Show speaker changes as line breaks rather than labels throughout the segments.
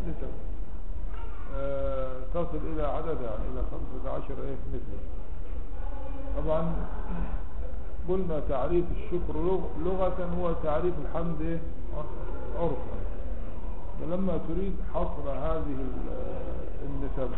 نسب آه، تصل إلى عددها إلى خمسة عشر إيه نسبة طبعا قلنا تعريف الشكر لغ- لغة هو تعريف الحمد إيه عرفا فلما تريد حصر هذه ال- النسب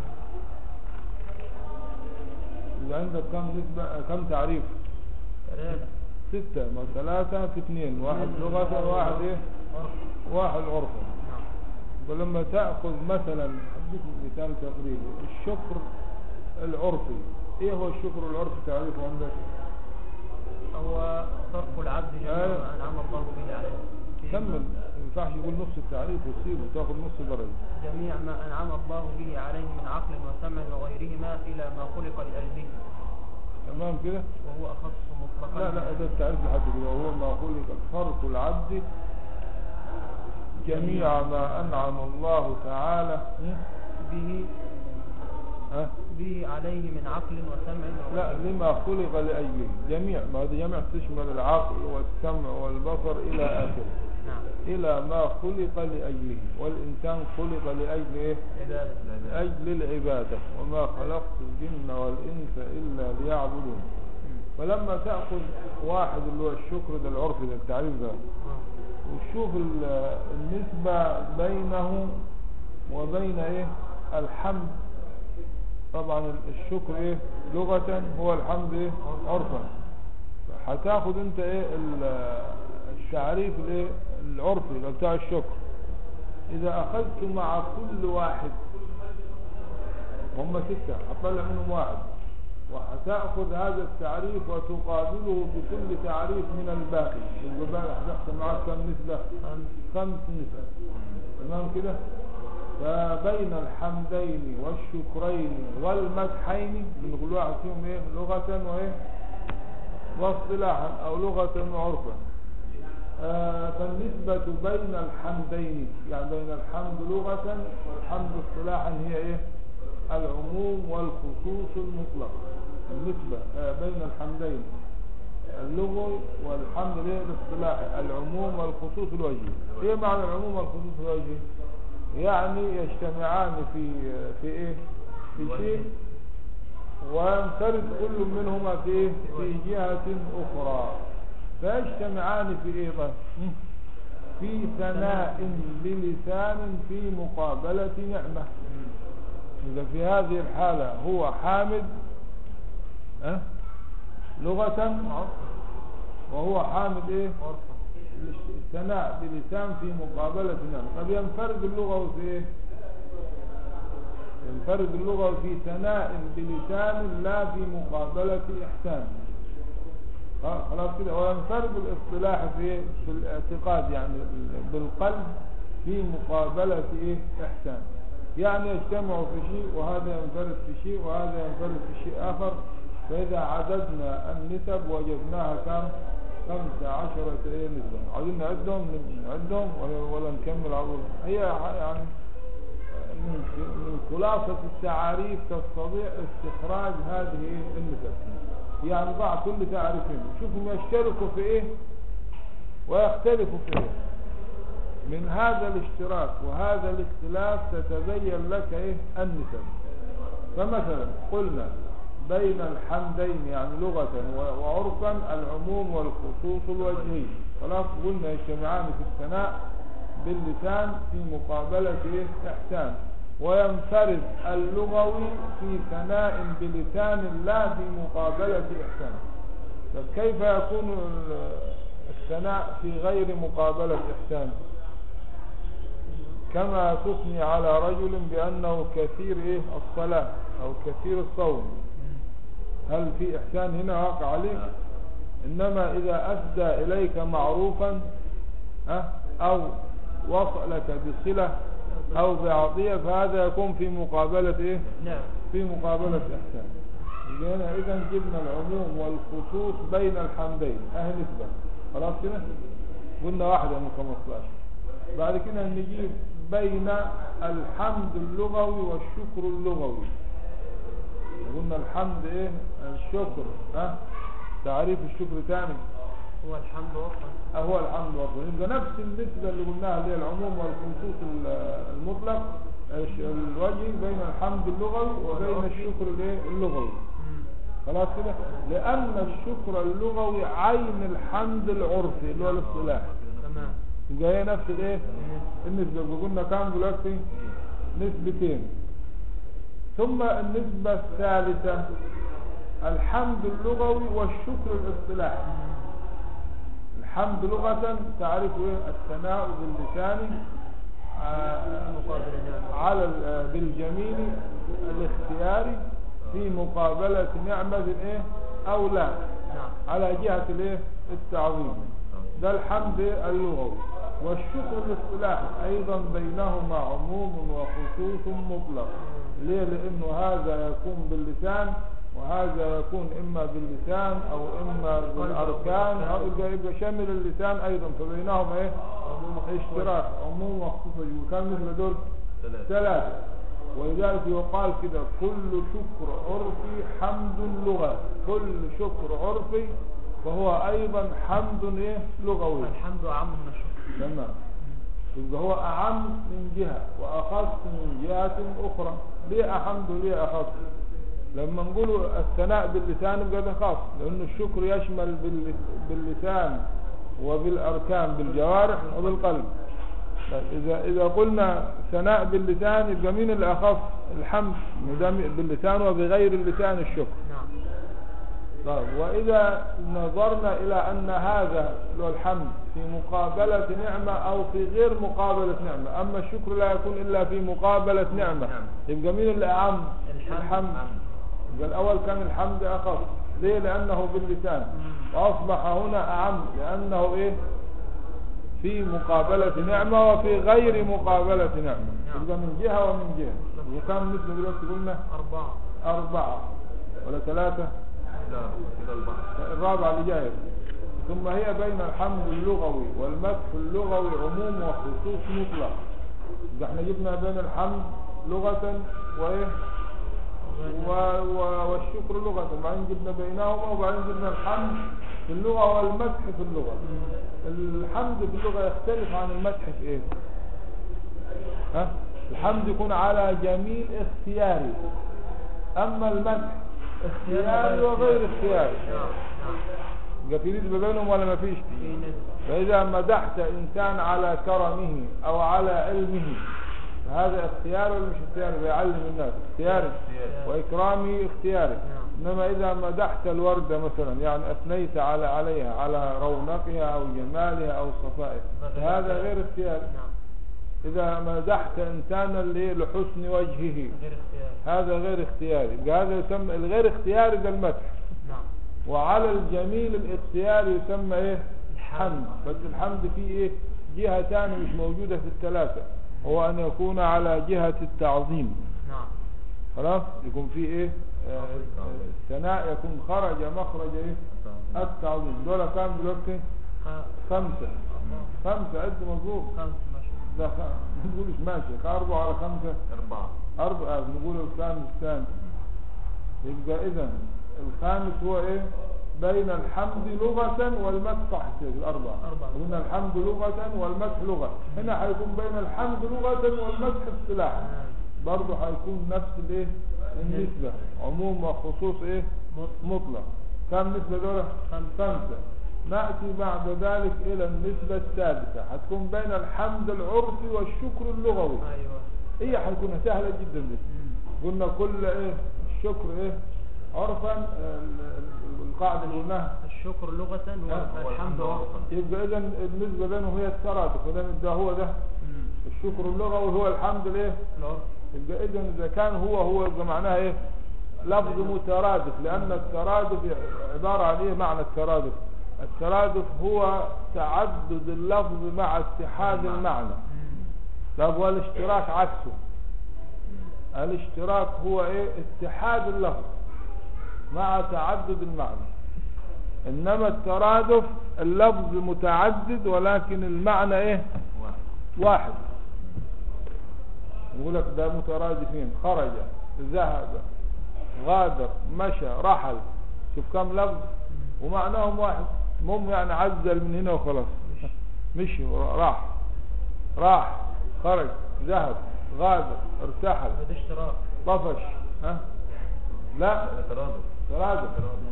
إذا عندك كم نسبة آه، كم تعريف
ثلاثة
ستة ما ثلاثة في اثنين واحد لغة واحد إيه
عرف
واحد عرفا
نعم
ولما تأخذ مثلا أديك مثال تقريبي الشكر العرفي ايه هو الشكر العرفي تعريفه عندك
هو صرف العبد جميع
آه.
ما أنعم الله به عليه في-
كمل ما ينفعش يقول نص التعريف وتسيبه تاخذ نص درجة
جميع ما أنعم الله به عليه من عقل وسمع وغيرهما إلى ما خلق لأجله
تمام كده
وهو أخص مطلقا
لا لا ده التعريف لحد كده وهو ما خلق صرف العبد جميع ما أنعم الله تعالى
به
ها
به عليه من عقل وسمع
لا
وغيره
لما خلق لأجله جميع ما هذا جميع تشمل العقل والسمع والبصر إلى آخره
نعم
إلى ما خلق لأجله والإنسان خلق لأجل إيه؟
عبادة
لأجل العبادة وما خلقت الجن والإنس إلا ليعبدون فلما تأخذ واحد اللي هو الشكر ده العرف ده التعريف ده وتشوف ال- النسبة بينه وبين إيه الحمد طبعا الشكر إيه لغة هو الحمد إيه عرفا هتاخد انت ايه ال- التعريف الايه العرفي اللي بتاع الشكر اذا اخذت مع كل واحد هم ستة هتطلع منهم واحد وهتاخذ هذا التعريف وتقابله بكل تعريف من الباقي يبقى بقى هتحصل معاك كم نسبة خمس نسب تمام كده فبين الحمدين والشكرين والمدحين من كل واحد فيهم ايه لغة وايه واصطلاحا او لغة وعرفا آه، فالنسبة بين الحمدين يعني بين الحمد لغة والحمد اصطلاحا هي ايه العموم والخصوص المطلق النسبة آه، بين الحمدين اللغوي والحمد لله الاصطلاحي العموم والخصوص الوجهي ايه معنى العموم والخصوص الوجهي يعني يجتمعان في في ايه في شيء وينفرد كل منهما في إيه؟ في جهة أخرى فيجتمعان في إيه طيب؟ في ثناء بلسان في مقابلة نعمة إذا في هذه الحالة هو حامد أه؟ لغة وهو حامد إيه الثناء بلسان في مقابلة نعمة طب ينفرد اللغة في إيه ينفرد اللغة في ثناء بلسان لا في مقابلة إحسان آه، خلاص كده وينفرد الاصطلاح في في الاعتقاد يعني بالقلب في مقابلة إيه إحسان يعني يجتمع في شيء وهذا ينفرد في شيء وهذا ينفرد في شيء آخر فإذا عددنا النسب وجدناها كم خمسة عشرة إيه نسبة عايزين نعدهم نعدهم ولا, ولا نكمل عروض هي يعني من من خلاصة التعاريف تستطيع استخراج هذه النسب يعني ضع كل تعريفين شوفهم يشتركوا في ايه ويختلفوا في ايه من هذا الاشتراك وهذا الاختلاف تتبين لك ايه النسب فمثلا قلنا بين الحمدين يعني لغة و- وعرفا العموم والخصوص الوجهي خلاص قلنا يجتمعان في الثناء باللسان في مقابلة إيه؟ إحسان وينفرد اللغوي في ثناء بلسان لا في مقابلة إحسان طب كيف يكون ال- الثناء في غير مقابلة إحسان كما تثني على رجل بأنه كثير إيه الصلاة أو كثير الصوم هل في إحسان هنا واقع عليك إنما إذا أفدى إليك معروفا ها، أو وصلك بصلة أو بعطية فهذا يكون في مقابلة إيه
نعم
في مقابلة إحسان يبقى هنا إذا جبنا العموم والخصوص بين الحمدين أهل نسبة خلاص كده قلنا واحدة من 15 بعد كده نجيب بين الحمد اللغوي والشكر اللغوي قلنا الحمد ايه الشكر ها تعريف الشكر تاني
هو الحمد وصفا
هو الحمد والله يبقى نفس النسبة اللي قلناها اللي هي العموم والخصوص ال- المطلق الش- الوجه بين الحمد اللغوي وبين الشكر الايه اللغوي
مم.
خلاص كده لأن الشكر اللغوي عين الحمد العرفي اللي هو الاصطلاح
تمام
يبقى هي نفس الايه النسبة يبقى قلنا كام دلوقتي نسبتين ثم النسبة الثالثة الحمد اللغوي والشكر الاصطلاحي الحمد لغة تعرف ايه الثناء باللسان آه،
مقابل النعمة
على ال- آه، بالجميل الاختياري في مقابلة نعمة ايه او لا
نعم
على جهة الايه التعظيم ده الحمد اللغوي والشكر الاصطلاحي ايضا بينهما عموم وخصوص مطلق ليه لانه هذا يكون باللسان وهذا يكون اما باللسان او اما بالاركان او يبقى يبقى شامل اللسان ايضا فبينهما ايه اشتراك عموم وخصوص وكم مثل دول
ثلاثة
ثلاثة ولذلك يقال كده كل شكر عرفي حمد لغة كل شكر عرفي فهو أيضا حمد إيه لغوي
الحمد أعم من الشكر
تمام يبقى هو أعم من جهة وأخص من جهة أخرى ليه أحمد وليه أخص لما نقول الثناء باللسان يبقى ده خاص لأن الشكر يشمل بال- باللسان وبالأركان بالجوارح وبالقلب طيب إذا إذا قلنا ثناء باللسان يبقى مين اللي أخص الحمد مدام باللسان وبغير اللسان الشكر
نعم
طيب وإذا نظرنا إلى أن هذا اللي هو الحمد في مقابلة نعمة أو في غير مقابلة نعمة أما الشكر لا يكون إلا في مقابلة نعمة
نعم.
يبقى مين اللي أعم
الحمد.
الحمد يبقى الأول كان الحمد أخص ليه لأنه باللسان وأصبح هنا أعم لأنه إيه في مقابلة نعمة وفي غير مقابلة نعمة
نعم.
يبقى من جهة ومن جهة وكان مثل دلوقتي قلنا
أربعة
أربعة ولا ثلاثة
لا كده أربعة
الرابعة اللي جاية ثم هي بين الحمد اللغوي والمدح اللغوي عموم وخصوص مطلق ده احنا جبنا بين الحمد لغة وايه و... و... والشكر لغة وبعدين جبنا بينهما وبعدين جبنا الحمد في اللغة والمدح في اللغة الحمد في اللغة يختلف عن المدح في ايه ها الحمد يكون على جميل اختياري اما المدح اختياري وغير اختياري
نعم نعم
يبقى في نسبة بينهم ولا ما فيش
في نسبة
فإذا مدحت إنسان على كرمه أو على علمه فهذا اختياري ولا مش اختياري بيعلم الناس اختياري
اختياري.
وإكرامه اختياري
نعم.
إنما إذا مدحت الوردة مثلا يعني أثنيت على عليها على رونقها أو جمالها أو صفائها فهذا غير اختياري
نعم
إذا مدحت إنسانا ل- لحسن وجهه
غير اختياري
هذا غير اختياري يبقى هذا يسمى الغير اختياري ده المدح
نعم
وعلى الجميل الاختياري يسمى ايه حمد بس الحمد فيه ايه جهة تانية مش موجودة في الثلاثة هو ان يكون على جهة التعظيم
نعم
خلاص يكون فيه ايه آه، آه، الثناء يكون خرج مخرج ايه التعظيم دول كام دلوقتي
خ-
خمسة خمسة عد مظبوط
خمس ماشي
ده خ... ما نقولش ماشي أربعة على خمسة
أربعة
أربعة نقول الخامس الثاني يبقى إذا الخامس هو إيه بين الحمد لغة والمدح صح كده الأربعة
أربعة.
قلنا الحمد لغة والمدح لغة هنا حيكون بين الحمد لغة والمدح اصطلاحا
نعم.
برضه حيكون نفس الايه النسبة عموم وخصوص ايه
مط-
مطلق كم نسبة دولة
خمسة.
خمسة نأتي بعد ذلك إلى النسبة السادسة هتكون بين الحمد العرفي والشكر اللغوي
أيوة
هي حتكون سهلة جدا دي
مم.
قلنا كل ايه الشكر ايه عرفا ال- ال- القاعدة اللي قلناها
الشكر لغة
آه.
والحمد عرفا
يبقى اذا النسبة بينهم هي الترادف وده ده هو ده
مم.
الشكر اللغوي هو الحمد الايه
العرف
يبقى اذا اذا كان هو هو يبقى معناها ايه لفظ مترادف لان الترادف عبارة عن ايه معنى الترادف الترادف هو تعدد اللفظ مع اتحاد المعنى
مم.
طب والاشتراك عكسه الاشتراك هو ايه اتحاد اللفظ مع تعدد المعنى انما الترادف اللفظ متعدد ولكن المعنى ايه
واحد
واحد يقول لك ده مترادفين خرج ذهب غادر مشى رحل شوف كم لفظ ومعناهم واحد المهم يعني عزل من هنا وخلاص مشي راح راح خرج ذهب غادر ارتحل
ده اشتراك
طفش ها لا
ترادف
ترادف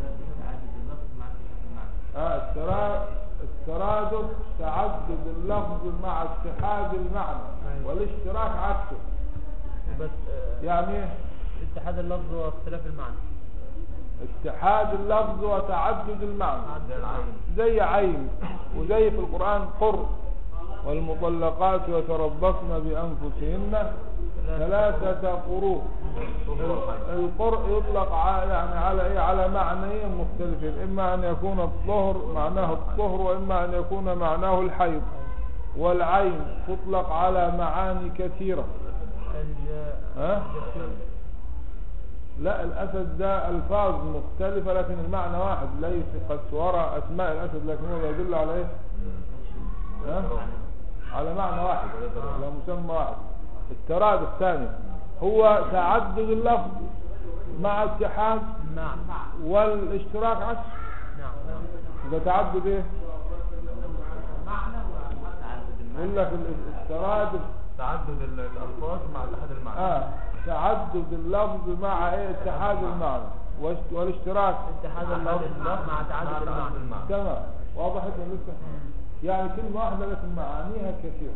اه الترا- الترادف تعدد اللفظ مع اتحاد المعنى
أيوة.
والاشتراك عكسه
بس آه،
يعني ايه
اتحاد اللفظ واختلاف المعنى
اتحاد اللفظ وتعدد المعنى
زي العين
زي عين وزي في القرآن قر والمطلقات يتربصن بأنفسهن ثلاثة قروء القرء يطلق ع- يعني على ايه على معنيين مختلفين اما ان يكون الطهر معناه الطهر واما ان يكون معناه الحيض والعين تطلق على معاني كثيرة
ال-
ها
الجسور.
لا الاسد ده الفاظ مختلفة لكن المعنى واحد ليس قد صور اسماء الاسد لكن هو يدل على ايه ها؟ على معنى واحد على مسمى واحد التراد الثاني هو تعدد اللفظ مع اتحاد
نعم
والاشتراك عكس
نعم نعم
ده تعدد ايه يقول لك ال- الترادف
تعدد ال- الالفاظ مع اتحاد المعنى
اه تعدد اللفظ مع ايه اتحاد المعنى واش- والاشتراك
اتحاد اللفظ مع تعدد المعنى
تمام واضح ولا لسه يعني كلمة واحدة لكن معانيها كثيرة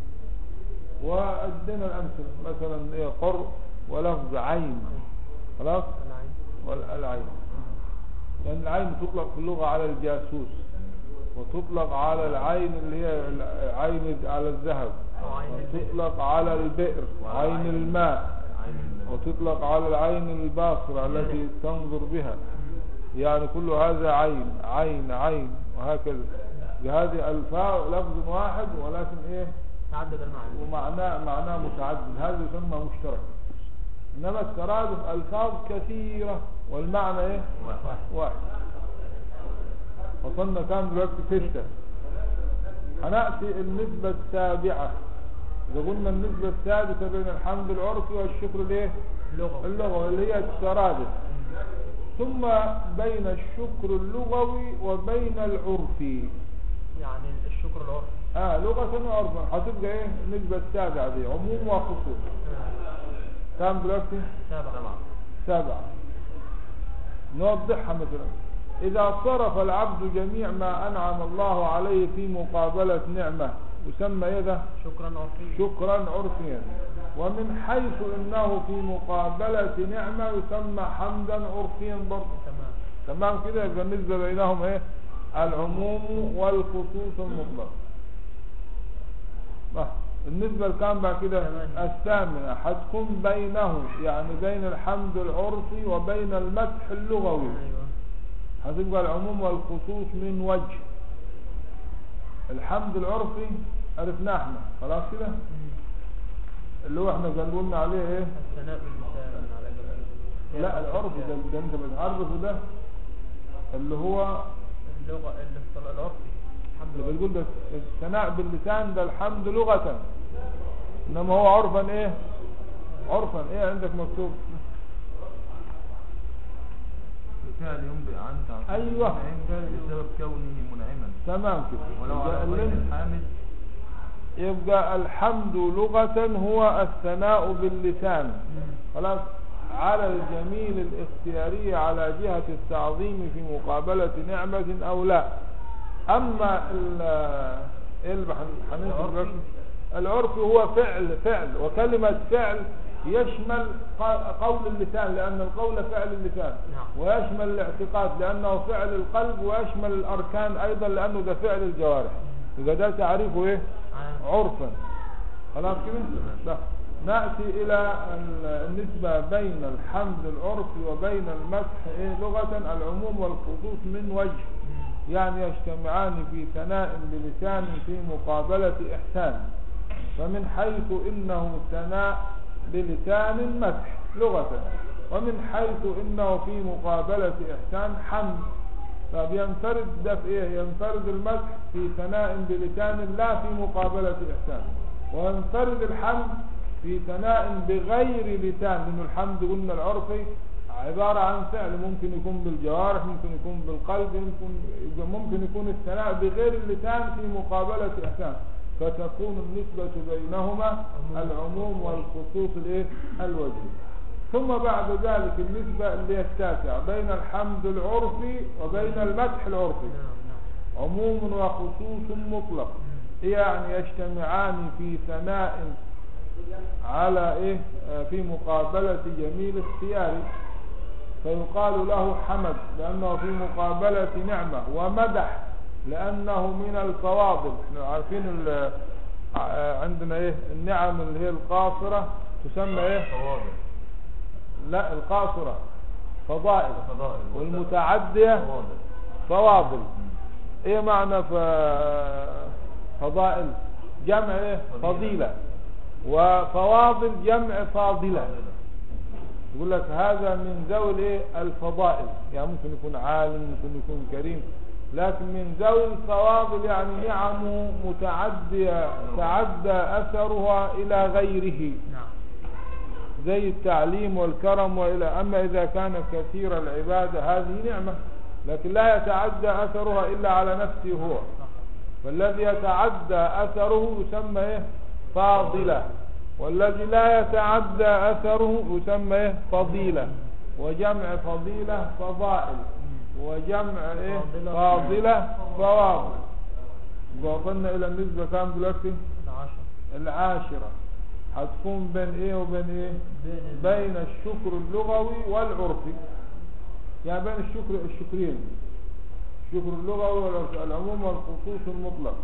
وادينا الامثله مثلا ايه قر ولفظ عين خلاص
العين
والعين لان العين تطلق في اللغه على الجاسوس وتطلق على العين اللي هي العين على الذهب
وعين البئر.
وتطلق على البئر عين الماء
عين ال-
وتطلق على العين الباصرة التي تنظر بها يعني كل هذا عين عين عين وهكذا بهذه الفاء لفظ واحد ولكن ايه
تعدد المعنى
ومعناه معناه متعدد هذا يسمى مشترك انما الترادف الفاظ كثيرة والمعنى ايه
واحد
واحد وصلنا كام دلوقتي ستة هنأتي النسبة السابعة إذا قلنا النسبة السادسة بين الحمد العرفي والشكر الايه
لغة
اللغوي اللي هي الترادف ثم بين الشكر اللغوي وبين العرفي
يعني الشكر العرفي
اه لغة وعرفا هتبقى ايه النسبة السابعة دي عموم وخصوص كام دلوقتي
سبعة
سبعة
سبعة نوضحها مثلا إذا صرف العبد جميع ما أنعم الله عليه في مقابلة نعمة يسمى إيه ده
شكرا عرفيا
شكرا عرفيا ومن حيث إنه في مقابلة نعمة يسمى حمدا عرفيا برضه
تمام
تمام كده يبقى النسبة بينهم ايه العموم والخصوص المطلق آه، النسبة الكام بعد كده
ثمانية.
الثامنة هتكون بينه يعني بين الحمد العرفي وبين المدح اللغوي
ايوه
هتبقى العموم والخصوص من وجه الحمد العرفي عرفناه احنا خلاص كده
مم.
اللي هو احنا قالوا لنا عليه ايه
الثناء باللسان على جمال
لا العرفي ده, ده انت بتعرفه ده اللي هو
اللغة اللي- العرفي الحمد
اللي
لله
بتقول ده الثناء باللسان ده الحمد لغة انما هو عرفا ايه عرفا ايه عندك مكتوب
فعل ينبئ عن تعظيم
أيوة.
المنعم بسبب كونه منعما
تمام كده
ولو
يبقى
على غير
اللي-
الحامد
يبقى الحمد لغة هو الثناء باللسان
مم.
خلاص على الجميل الاختياري على جهة التعظيم في مقابلة نعمة أو لا أما ال إيه اللي بحن- هننسى
العرفي.
دلوقتي؟ العرفي هو فعل فعل وكلمة فعل يشمل ق- قول اللسان لأن القول فعل اللسان
نعم.
ويشمل الاعتقاد لأنه فعل القلب ويشمل الأركان أيضا لأنه ده فعل الجوارح يبقى ده تعريفه إيه
عام.
عرفا خلاص كده لا. نأتي إلى ال- النسبة بين الحمد العرفي وبين المدح إيه لغة العموم والخصوص من وجه
مم.
يعني يجتمعان في ثناء بلسان في مقابلة إحسان فمن حيث إنه ثناء بلسان مدح لغة ومن حيث إنه في مقابلة إحسان حمد فبينفرد ده في إيه ينفرد المدح في ثناء بلسان لا في مقابلة إحسان وينفرد الحمد في ثناء بغير لسان لأن الحمد قلنا العرفي عبارة عن فعل ممكن يكون بالجوارح ممكن يكون بالقلب ممكن ممكن يكون الثناء بغير اللسان في مقابلة إحسان فتكون النسبة بينهما العموم والخصوص الايه الوجهي ثم بعد ذلك النسبة اللي هي التاسعة بين الحمد العرفي وبين المدح العرفي
نعم نعم
عموم وخصوص مطلق يعني يجتمعان في ثناء على ايه آه، في مقابلة جميل اختياري فيقال له حمد لأنه في مقابلة نعمة ومدح لأنه من الفواضل احنا عارفين ال- آه، عندنا ايه النعم اللي هي القاصرة تسمى ايه
فواضل
لا القاصرة فضائل
فضائل
والمتعدية
فواضل
فواضل
مم.
ايه معنى ف... فضائل جمع ايه
فضيلة.
فضيلة وفواضل جمع فاضلة يقول لك هذا من ذوي الايه الفضائل يعني ممكن يكون عالم ممكن يكون كريم لكن من ذوي الفواضل يعني نعم متعدية تعدى أثرها إلى غيره
نعم
زي التعليم والكرم وإلى أما إذا كان كثير العبادة هذه نعمة لكن لا يتعدى أثرها إلا على نفسه هو
صح
فالذي يتعدى أثره يسمى إيه؟ فاضلة والذي لا يتعدى أثره يسمى إيه؟ فضيلة وجمع فضيلة فضائل وجمع إيه؟
فاضلة.
فاضلة فواضل وصلنا إلى النسبة كام دلوقتي
العشر
العاشرة هتكون بين إيه وبين إيه
بين
بين الشكر اللغوي والعرفي يعني بين الشكر الشكرين الشكر اللغوي والعرفي العموم والخصوص المطلق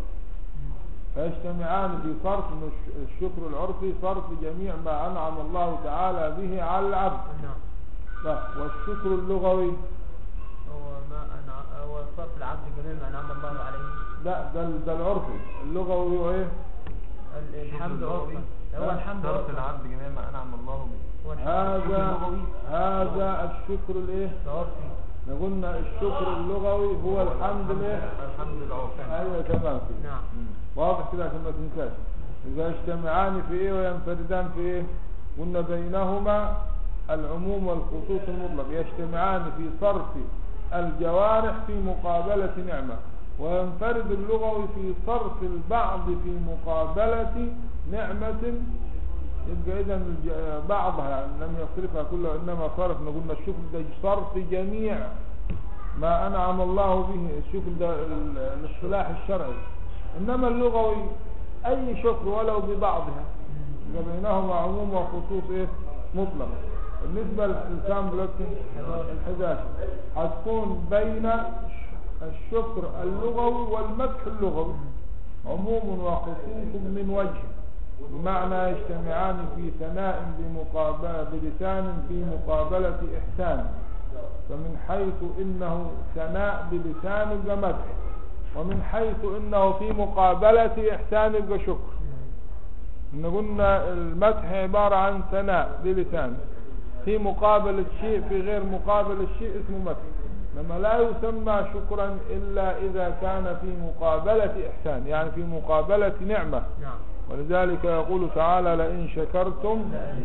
فيجتمعان في صرف الش- الشكر العرفي صرف جميع ما أنعم الله تعالى به على العبد
نعم
لا والشكر اللغوي
هو ما أنع... هو صرف العبد جميع ما أنعم الله عليه
لا ده ال- ده العرفي اللغوي هو ايه
ال- الحمد
اللغوي.
عرفا هو الحمد
صرف
عرفا
العبد جميع ما انعم الله به
هو الحمد
هذا
اللغوي.
هذا الشكر الايه
عرفي
احنا قلنا الشكر اللغوي هو الحمد الايه
الحمد العرفي
ايوه تمام كده
نعم
مم.
واضح كده عشان ما تنساش إذا اجتمعان في إيه وينفردان في إيه قلنا بينهما العموم والخصوص المطلق يجتمعان في صرف الجوارح في مقابلة نعمة وينفرد اللغوي في صرف البعض في مقابلة نعمة يبقى إذا الج- بعضها يعني لم يصرفها كلها إنما صرف قلنا الشكر ده صرف جميع ما أنعم الله به الشكر ده ال- الاصطلاح الشرعي إنما اللغوي أي شكر ولو ببعضها يبقى بينهما عموم وخصوص إيه مطلق بالنسبة للكام دلوقتي الحداشر هتكون بين الشكر اللغوي والمدح اللغوي عموم وخصوص من وجه بمعنى يجتمعان في ثناء بمقابلة بلسان في مقابلة إحسان فمن حيث إنه ثناء بلسان يبقى مدح ومن حيث إنه في مقابلة إحسان يبقى شكر إن قلنا المدح عبارة عن ثناء بلسان في مقابل الشيء في غير مقابل الشيء اسمه مدح لما لا يسمى شكرا إلا إذا كان في مقابلة إحسان يعني في مقابلة نعمة
نعم
ولذلك يقول تعالى لئن شكرتم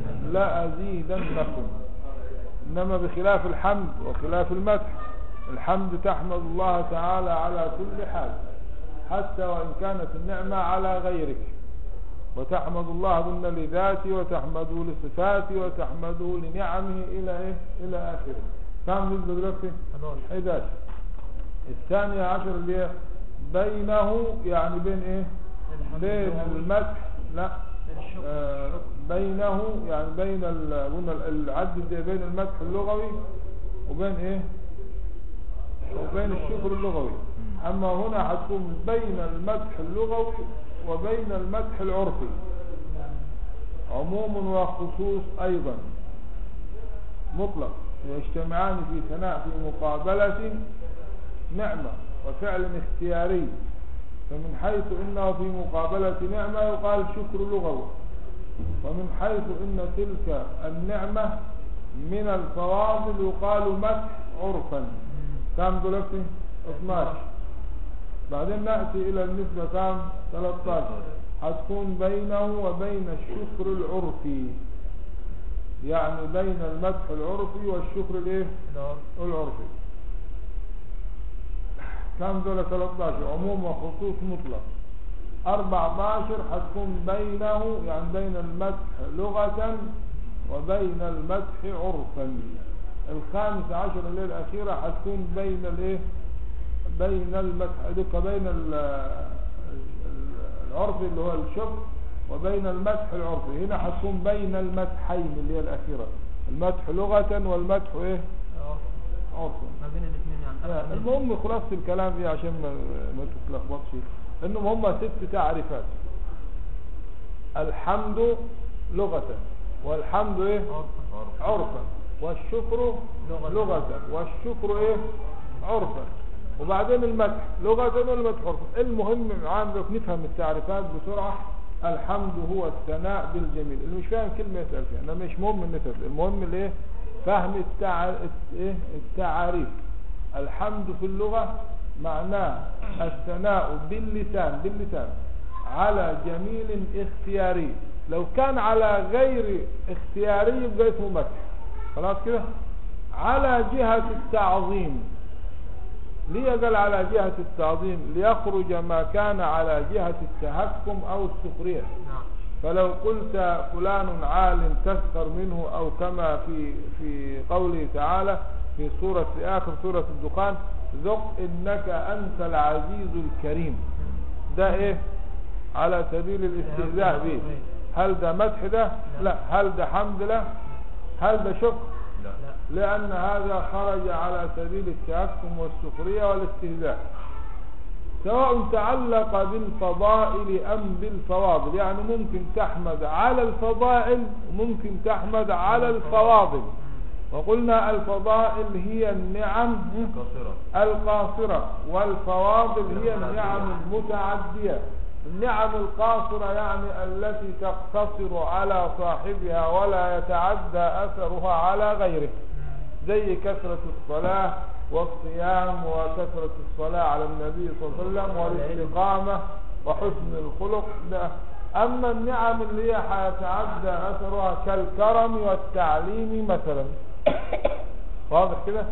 لأزيدنكم إنما بخلاف الحمد وخلاف المدح الحمد تحمد الله تعالى على كل حال حتى وإن كانت النعمة على غيرك وتحمد الله قلنا لذاته وتحمده لصفاته وتحمده لنعمه إلى إيه؟ إلى آخره كم نسبة دلوقتي؟
هذول
11 الثانية عشر اللي هي بينه يعني بين ايه بين المدح لا
الشكر
آه بينه يعني بين ال- قلنا ال- العد ده بين المدح اللغوي وبين ايه وبين الشكر اللغوي اما هنا هتكون بين المدح اللغوي وبين المدح العرفي عموم وخصوص ايضا مطلق يجتمعان في ثناء في مقابلة نعمة وفعل اختياري فمن حيث انه في مقابلة نعمة يقال شكر لغوي ومن حيث ان تلك النعمة من الفواضل يقال مدح عرفا كم دلوقتي 12 بعدين نأتي الى النسبة كم 13 هتكون بينه وبين الشكر العرفي يعني بين المدح العرفي والشكر الايه
العرف
العرفي كم دول 13 عموم وخصوص مطلق 14 حتكون بينه يعني بين المدح لغة وبين المدح عرفا الخامس عشر الليلة الأخيرة حتكون بين الايه بين المدح دك بين ال- ال- العرف اللي هو الشكر وبين المدح العرفي هنا حتكون بين المدحين اللي هي الأخيرة المدح لغة والمدح ايه
العرف
عرفا
ما بين الاثنين يعني
لا، المهم خلاصة الكلام ايه عشان ما, ما تتلخبطش انهم هم ست تعريفات الحمد لغة والحمد ايه
عرفا
عرفا والشكر
لغة.
لغة والشكر ايه عرفا وبعدين المدح لغة والمدح عرفا المهم معانا لو نفهم التعريفات بسرعة الحمد هو الثناء بالجميل اللي مش فاهم كلمة يسأل فيها انا مش مهم النسب المهم الايه فهم التع... ايه التعاريف الحمد في اللغة معناه الثناء باللسان باللسان على جميل اختياري لو كان على غير اختياري يبقى اسمه مدح خلاص كده على جهة التعظيم ليه قال على جهة التعظيم ليخرج ما كان على جهة التهكم أو السخرية
نعم
فلو قلت فلان عال تسخر منه أو كما في في قوله تعالى في سورة في آخر سورة الدخان ذق إنك أنت العزيز الكريم ده إيه على سبيل الاستهزاء به هل ده مدح ده لا هل ده حمد له هل ده شكر
لا
لا
لأن هذا خرج على سبيل التهكم والسخرية والاستهزاء سواء تعلق بالفضائل أم بالفواضل يعني ممكن تحمد على الفضائل وممكن تحمد على الفواضل وقلنا الفضائل هي النعم
قاصرة
القاصرة والفواضل هي النعم المتعدية النعم القاصرة يعني التي تقتصر على صاحبها ولا يتعدى أثرها على غيره زي كثرة الصلاة والصيام وكثرة الصلاة على النبي صلى الله عليه وسلم والاستقامة وحسن الخلق ده أما النعم اللي هي هيتعدى أثرها كالكرم والتعليم مثلا واضح كده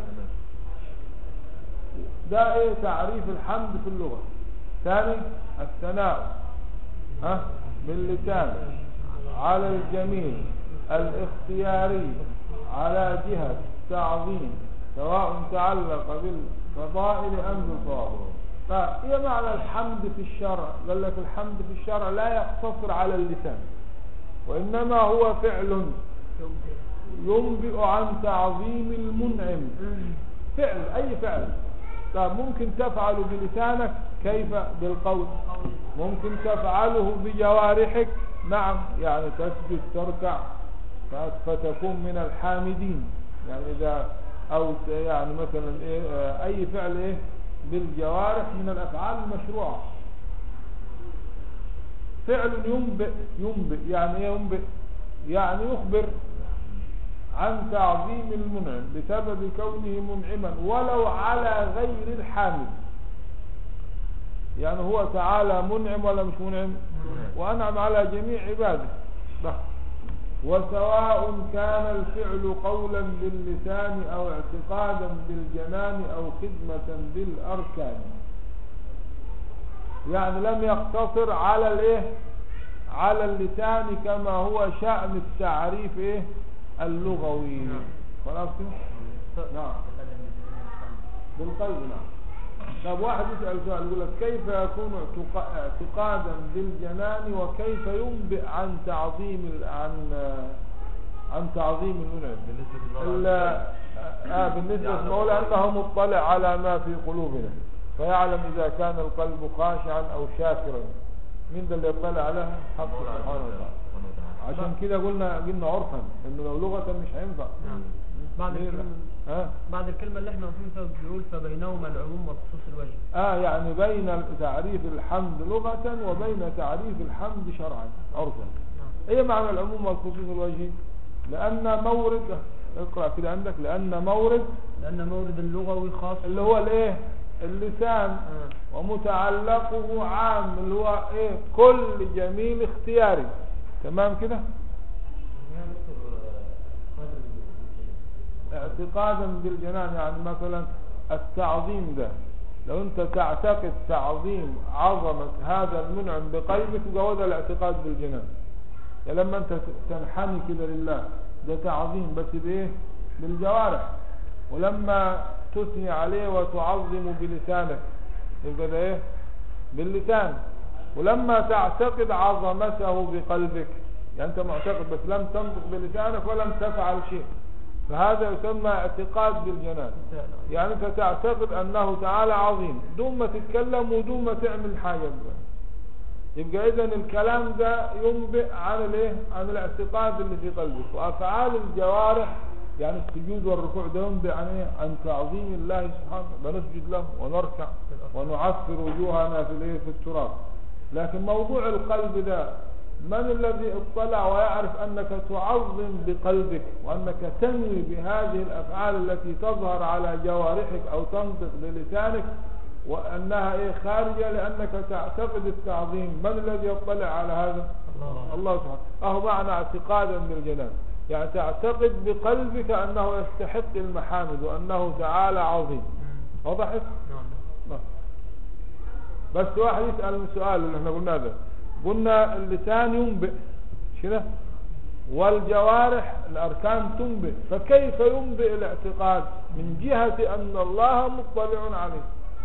ده ايه تعريف الحمد في اللغة ثاني الثناء ها باللسان على الجميل الاختياري على جهة تعظيم سواء تعلق بالفضائل ام بالفواضل فايه معنى الحمد في الشرع قال لك الحمد في الشرع لا يقتصر على اللسان وانما هو فعل ينبئ عن تعظيم المنعم فعل اي فعل طب ممكن تفعله بلسانك كيف بالقول ممكن تفعله بجوارحك نعم يعني تسجد تركع ف- فتكون من الحامدين يعني اذا او ت- يعني مثلا ايه آه، اي فعل ايه بالجوارح من الافعال المشروعه فعل ينبئ ينبئ يعني ايه ينبئ يعني يخبر عن تعظيم المنعم بسبب كونه منعما ولو على غير الحامد يعني هو تعالى منعم ولا مش منعم وأنعم على جميع عباده بس وسواء كان الفعل قولا باللسان أو اعتقادا بالجنان أو خدمة بالأركان يعني لم يقتصر على الايه على اللسان كما هو شأن التعريف ايه اللغوي خلاص كده نعم بالقلب نعم طب واحد يسأل سؤال يقول لك كيف يكون اعتق- اعتقادا بالجنان وكيف ينبئ عن تعظيم ال- عن عن تعظيم المنعم
بالنسبة
ال-
لله
آه بالنسبة للمولى أنه مطلع على ما في قلوبنا فيعلم إذا كان القلب خاشعا أو شاكرا مين ده اللي يطلع عليها حق سبحانه وتعالى عشان كده قلنا قلنا عرفا انه لو لغة مش هينفع
نعم بعد
مين-
الكلمة
ها
بعد الكلمة اللي احنا واقفين فيها بيقول فبينهما العموم وخصوص الوجه
اه يعني بين تعريف الحمد لغة وبين تعريف الحمد شرعا عرفا
نعم
ايه معنى العموم والخصوص الوجهي لان مورد اقرأ كده عندك لان مورد
لأن مورد اللغوي خاص
اللي هو الايه اللسان
آه.
ومتعلقه عام اللي هو ايه كل جميل اختياري تمام كده
يا دكتور
اعتقادا بالجنان يعني مثلا التعظيم ده لو انت تعتقد تعظيم عظمة هذا المنعم بقلبك يبقى هو ده الاعتقاد بالجنان يعني لما انت تنحني كده لله ده تعظيم بس بايه بالجوارح ولما تثني عليه وتعظم بلسانك يبقى ده ايه باللسان ولما تعتقد عظمته بقلبك يعني انت معتقد بس لم تنطق بلسانك ولم تفعل شيء فهذا يسمى اعتقاد بالجنان يعني انت تعتقد انه تعالى عظيم دون ما تتكلم ودون ما تعمل حاجة بقى. يبقى اذا الكلام ده ينبئ عن الايه عن الاعتقاد اللي في قلبك وافعال الجوارح يعني السجود والركوع ده ينبئ عن ايه عن تعظيم الله سبحانه بنسجد له ونركع ونعصر وجوهنا في الايه في التراب لكن موضوع القلب ده من الذي اطلع ويعرف انك تعظم بقلبك وانك تنوي بهذه الافعال التي تظهر على جوارحك او تنطق بلسانك وانها ايه خارجة لانك تعتقد التعظيم من الذي يطلع على هذا
الله
الله سبحانه اهو معنى اعتقادا بالجنان يعني تعتقد بقلبك انه يستحق المحامد وانه تعالى عظيم وضحت
نعم
نعم. بس واحد يسأل السؤال اللي احنا قلناه ده قلنا اللسان ينبئ مش كده والجوارح الأركان تنبئ فكيف ينبئ الاعتقاد من جهة أن الله مطلع عليه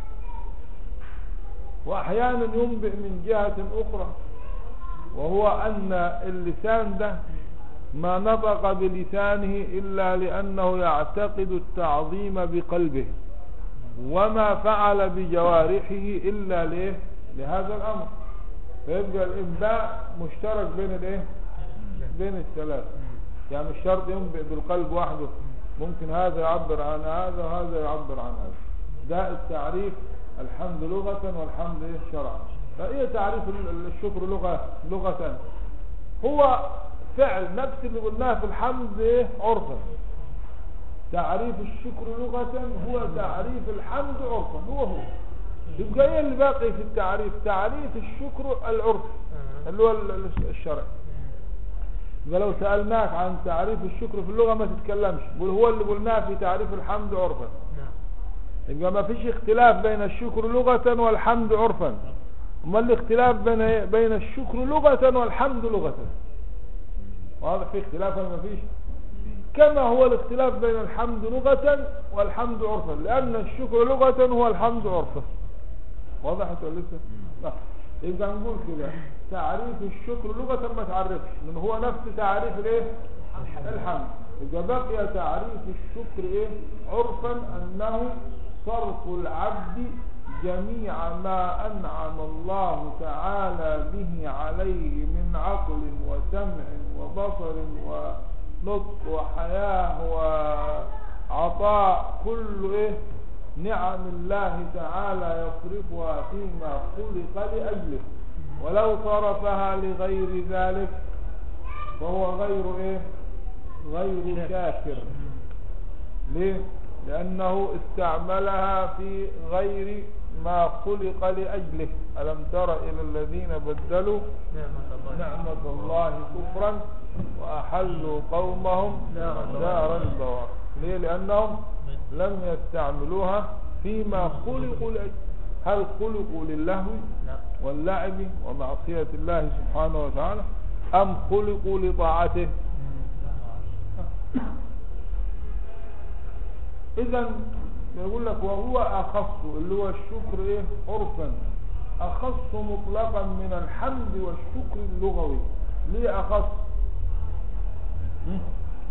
وأحيانا ينبئ من جهة أخرى وهو أن اللسان ده ما نطق بلسانه إلا لأنه يعتقد التعظيم بقلبه وما فعل بجوارحه إلا ليه لهذا الأمر فيبقى الإنباء مشترك بين الايه بين الثلاث يعني مش شرط ينبئ بالقلب وحده ممكن هذا يعبر عن هذا وهذا يعبر عن هذا ده التعريف الحمد لغة والحمد إيه شرعا فإيه تعريف ال- الشكر لغة لغة هو فعل نفس اللي قلناه في الحمد إيه عرفا تعريف الشكر لغة هو تعريف الحمد عرفا هو هو يبقى ايه اللي باقي في التعريف تعريف الشكر العرف اللي هو ال- ال- الشرعي يبقى لو سألناك عن تعريف الشكر في اللغة ما تتكلمش قول هو اللي قلناه في تعريف الحمد عرفا
نعم
يبقى ما فيش اختلاف بين الشكر لغة والحمد عرفا اما الاختلاف بين إيه؟ بين الشكر لغة والحمد لغة واضح في اختلاف ولا ما فيش كما هو الاختلاف بين الحمد لغة والحمد عرفا لأن الشكر لغة هو الحمد عرفا وضحت ولا لسه؟ لا يبقى نقول كده تعريف الشكر لغة ما تعرفش من هو نفس تعريف الايه الحمد يبقى بقي تعريف الشكر ايه عرفا انه صرف العبد جميع ما انعم الله تعالى به عليه من عقل وسمع وبصر ونطق وحياة وعطاء كل ايه نعم الله تعالى يصرفها فيما خلق لأجله ولو صرفها لغير ذلك فهو غير ايه غير شاكر ليه لأنه استعملها في غير ما خلق لأجله ألم تر إلى الذين بدلوا
نعمة الله
نعمة الله كفرا وأحلوا قومهم
دار البوار.
دار البوار ليه لأنهم لم يستعملوها فيما خلقوا لأجله هل خلقوا للهو
لا
واللعب ومعصية الله سبحانه وتعالى أم خلقوا لطاعته إذا يقول لك وهو أخص اللي هو الشكر إيه عرفا أخص مطلقا من الحمد والشكر اللغوي ليه أخص هم؟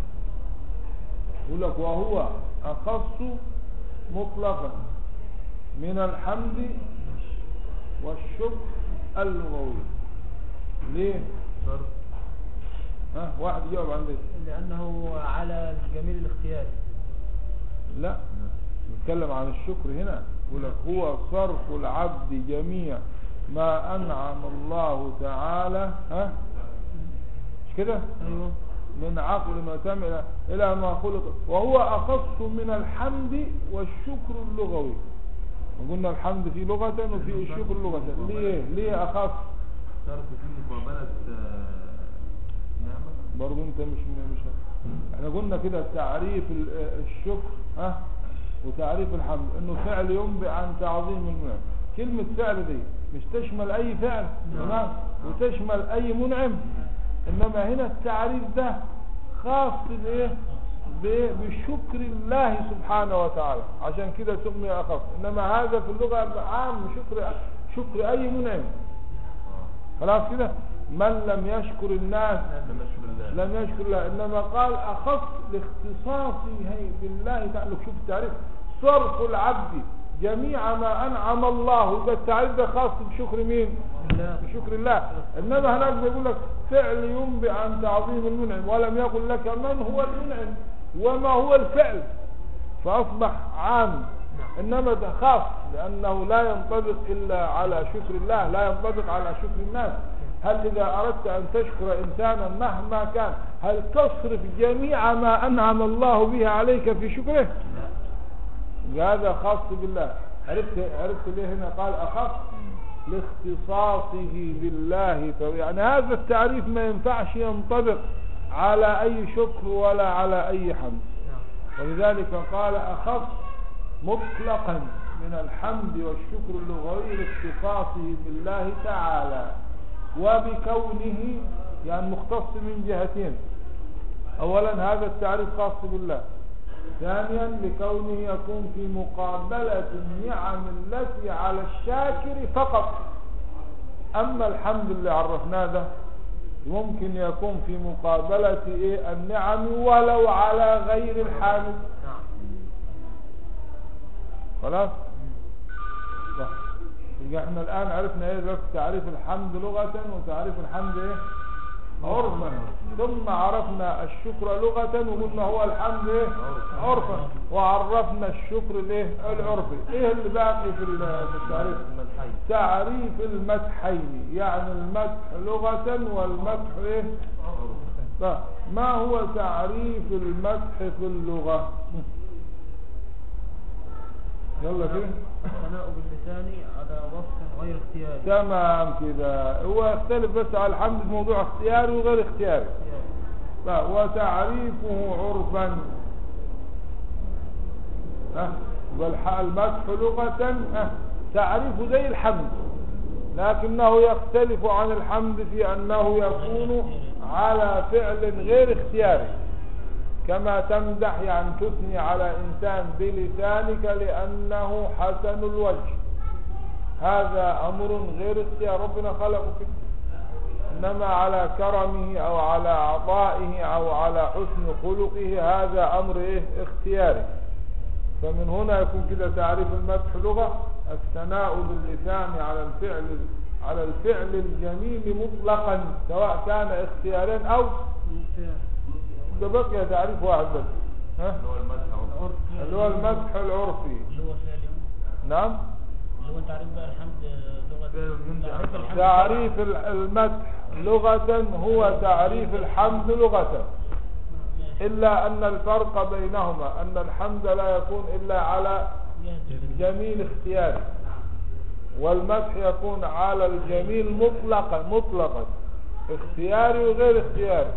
يقول لك وهو أخص مطلقا من الحمد والشكر اللغوي ليه
صرف
ها واحد يجاوب عن ده
لأنه على جميل الاختيار
لا نتكلم عن الشكر هنا يقول لك هو صرف العبد جميع ما أنعم الله تعالى ها مش كده
أيوه
من عقل وسمع إلى- إلى ما خلق وهو أخص من الحمد والشكر اللغوي وقلنا الحمد في لغة وفي الشكر لغة ليه ليه أخص
صرف في مقابلة آه، نعمة
برضو انت مش مش احنا قلنا كده تعريف ال- الشكر ها وتعريف الحمد انه فعل ينبئ عن تعظيم المنعم كلمة فعل دي مش تشمل اي فعل تمام وتشمل اي منعم انما هنا التعريف ده خاص بايه ب- بشكر الله سبحانه وتعالى عشان كده سمي اخف انما هذا في اللغة عام شكر شكر اي منعم خلاص كده من لم يشكر الناس
لم يشكر الله
لم يشكر الله انما قال اخص لاختصاصه بالله تعالى شوف التعريف صرف العبد جميع ما انعم الله ده التعريف ده خاص بشكر مين
بالله
بشكر الله انما هناك بيقول لك فعل ينبئ عن تعظيم المنعم ولم يقل لك من هو المنعم وما هو الفعل فاصبح عام انما ده خاص لانه لا ينطبق الا على شكر الله لا ينطبق على شكر الناس هل اذا اردت ان تشكر انسانا مهما كان هل تصرف جميع ما انعم الله به عليك في شكره هذا خاص بالله عرفت عرفت ليه هنا قال اخص لاختصاصه بالله طب يعني هذا التعريف ما ينفعش ينطبق على اي شكر ولا على اي حمد
نعم
ولذلك قال أخص مطلقا من الحمد والشكر اللغوي لاختصاصه بالله تعالى وبكونه يعني مختص من جهتين أولا هذا التعريف خاص بالله ثانيا لكونه يكون في مقابلة النعم التي على الشاكر فقط أما الحمد اللي عرفناه ده ممكن يكون في مقابلة إيه النعم ولو على غير الحامد
نعم
خلاص صح يبقى احنا الآن عرفنا ايه دلوقتي تعريف الحمد لغة وتعريف الحمد ايه عرفا ثم عرفنا الشكر لغة وقلنا هو الحمد ايه عرفا وعرفنا الشكر الايه العرفي ايه اللي باقي في ال- في التعريف
المدحين
تعريف المدحين يعني المدح لغة والمدح ايه طيب، ما هو تعريف المدح في اللغة يلا كده
الثناء باللسان على وصف غير اختياري
تمام كده هو يختلف بس على الحمد في موضوع اختياري وغير اختياري طيب، وتعريفه عرفا ها والح- المدح لغة ها تعريفه زي الحمد لكنه يختلف عن الحمد في أنه يكون على فعل غير اختياري كما تمدح يعني تثني على إنسان بلسانك لأنه حسن الوجه هذا أمر غير اختيار ربنا خلقه فيه إنما على كرمه أو على عطائه أو على حسن خلقه هذا أمر إيه اختياري فمن هنا يكون كده تعريف المدح لغة الثناء باللسان على الفعل على الفعل الجميل مطلقا سواء كان اختيارين أو
اختياري
ده بقي تعريف واحد بس ها
اللي هو المدح
العرف
اللي هو المدح العرفي
اللي هو فعل
نعم
اللي هو تعريف بقى الحمد لغة
فعل ينبئ عن
تعريف الحمد
تعريف ال- المدح لغة هو تعريف الحمد لغة إلا أن الفرق بينهما أن الحمد لا يكون إلا على جميل اختياري والمدح يكون على الجميل مطلقا مطلقا اختياري وغير اختياري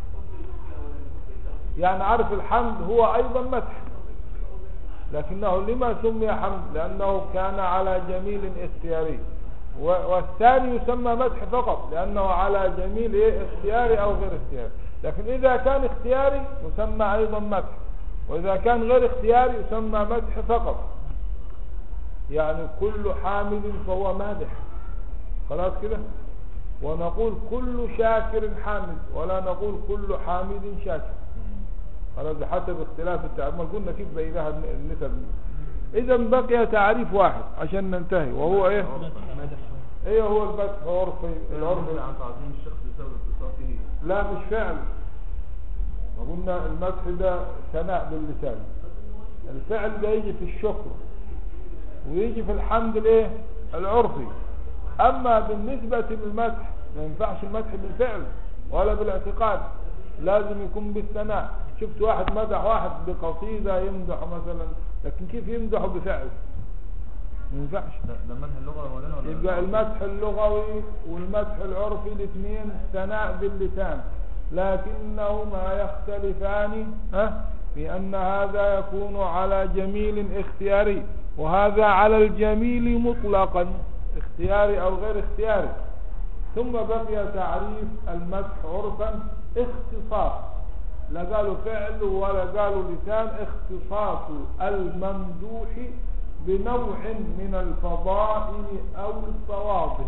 يعني عارف الحمد هو أيضا مدح لكنه لما سمي حمد لأنه كان على جميل اختياري و- والثاني يسمى مدح فقط لأنه على جميل إيه اختياري أو غير اختياري لكن إذا كان اختياري يسمى أيضا مدح وإذا كان غير اختياري يسمى مدح فقط يعني كل حامد فهو مادح خلاص كده ونقول كل شاكر حامد ولا نقول كل حامد شاكر خلاص ده حتى باختلاف التعريف ما قلنا كيف بينها الن- النسب اذا بقي تعريف واحد عشان ننتهي وهو ايه ايه هو المدح عرفي العرف
ينبئ عن تعظيم الشخص بسبب اتصافه
لا مش فعل ما قلنا المدح ده ثناء باللسان الفعل ده يجي في الشكر ويجي في الحمد الايه العرفي اما بالنسبة للمدح ما ينفعش المدح بالفعل ولا بالاعتقاد لازم يكون بالثناء شفت واحد مدح واحد بقصيدة يمدحه مثلا لكن كيف يمدحه بفعل ما ينفعش
ده ده مدح اللغة ولا ولا
يبقى المدح اللغوي والمدح العرفي الاثنين ثناء باللسان لكنهما يختلفان ها في أن هذا يكون على جميل اختياري وهذا على الجميل مطلقا اختياري أو غير اختياري ثم بقي تعريف المدح عرفا اختصاص لا قالوا فعل ولا قالوا لسان اختصاص الممدوح بنوع من الفضائل أو الفواضل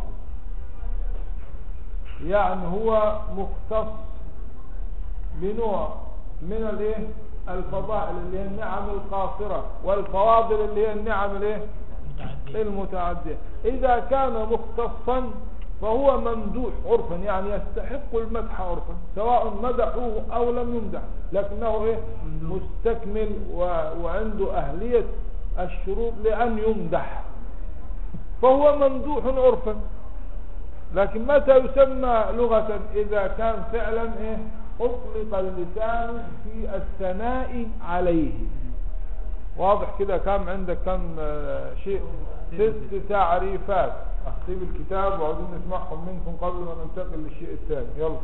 يعني هو مختص بنوع من الايه الفضائل اللي هي النعم القاصرة والفواضل اللي هي النعم الايه
متعدية
المتعدية إذا كان مختصا فهو ممدوح عرفا يعني يستحق المدح عرفا سواء مدحوه أو لم يمدح لكنه إيه مستكمل و... وعنده أهلية الشروط لأن يمدح فهو ممدوح عرفا لكن متى يسمى لغة إذا كان فعلا إيه أطلق اللسان في الثناء عليه واضح كده كم عندك كم آه، شيء ست تعريفات اكتب الكتاب وعاوزين نسمعهم منكم قبل ما ننتقل للشيء الثاني يلا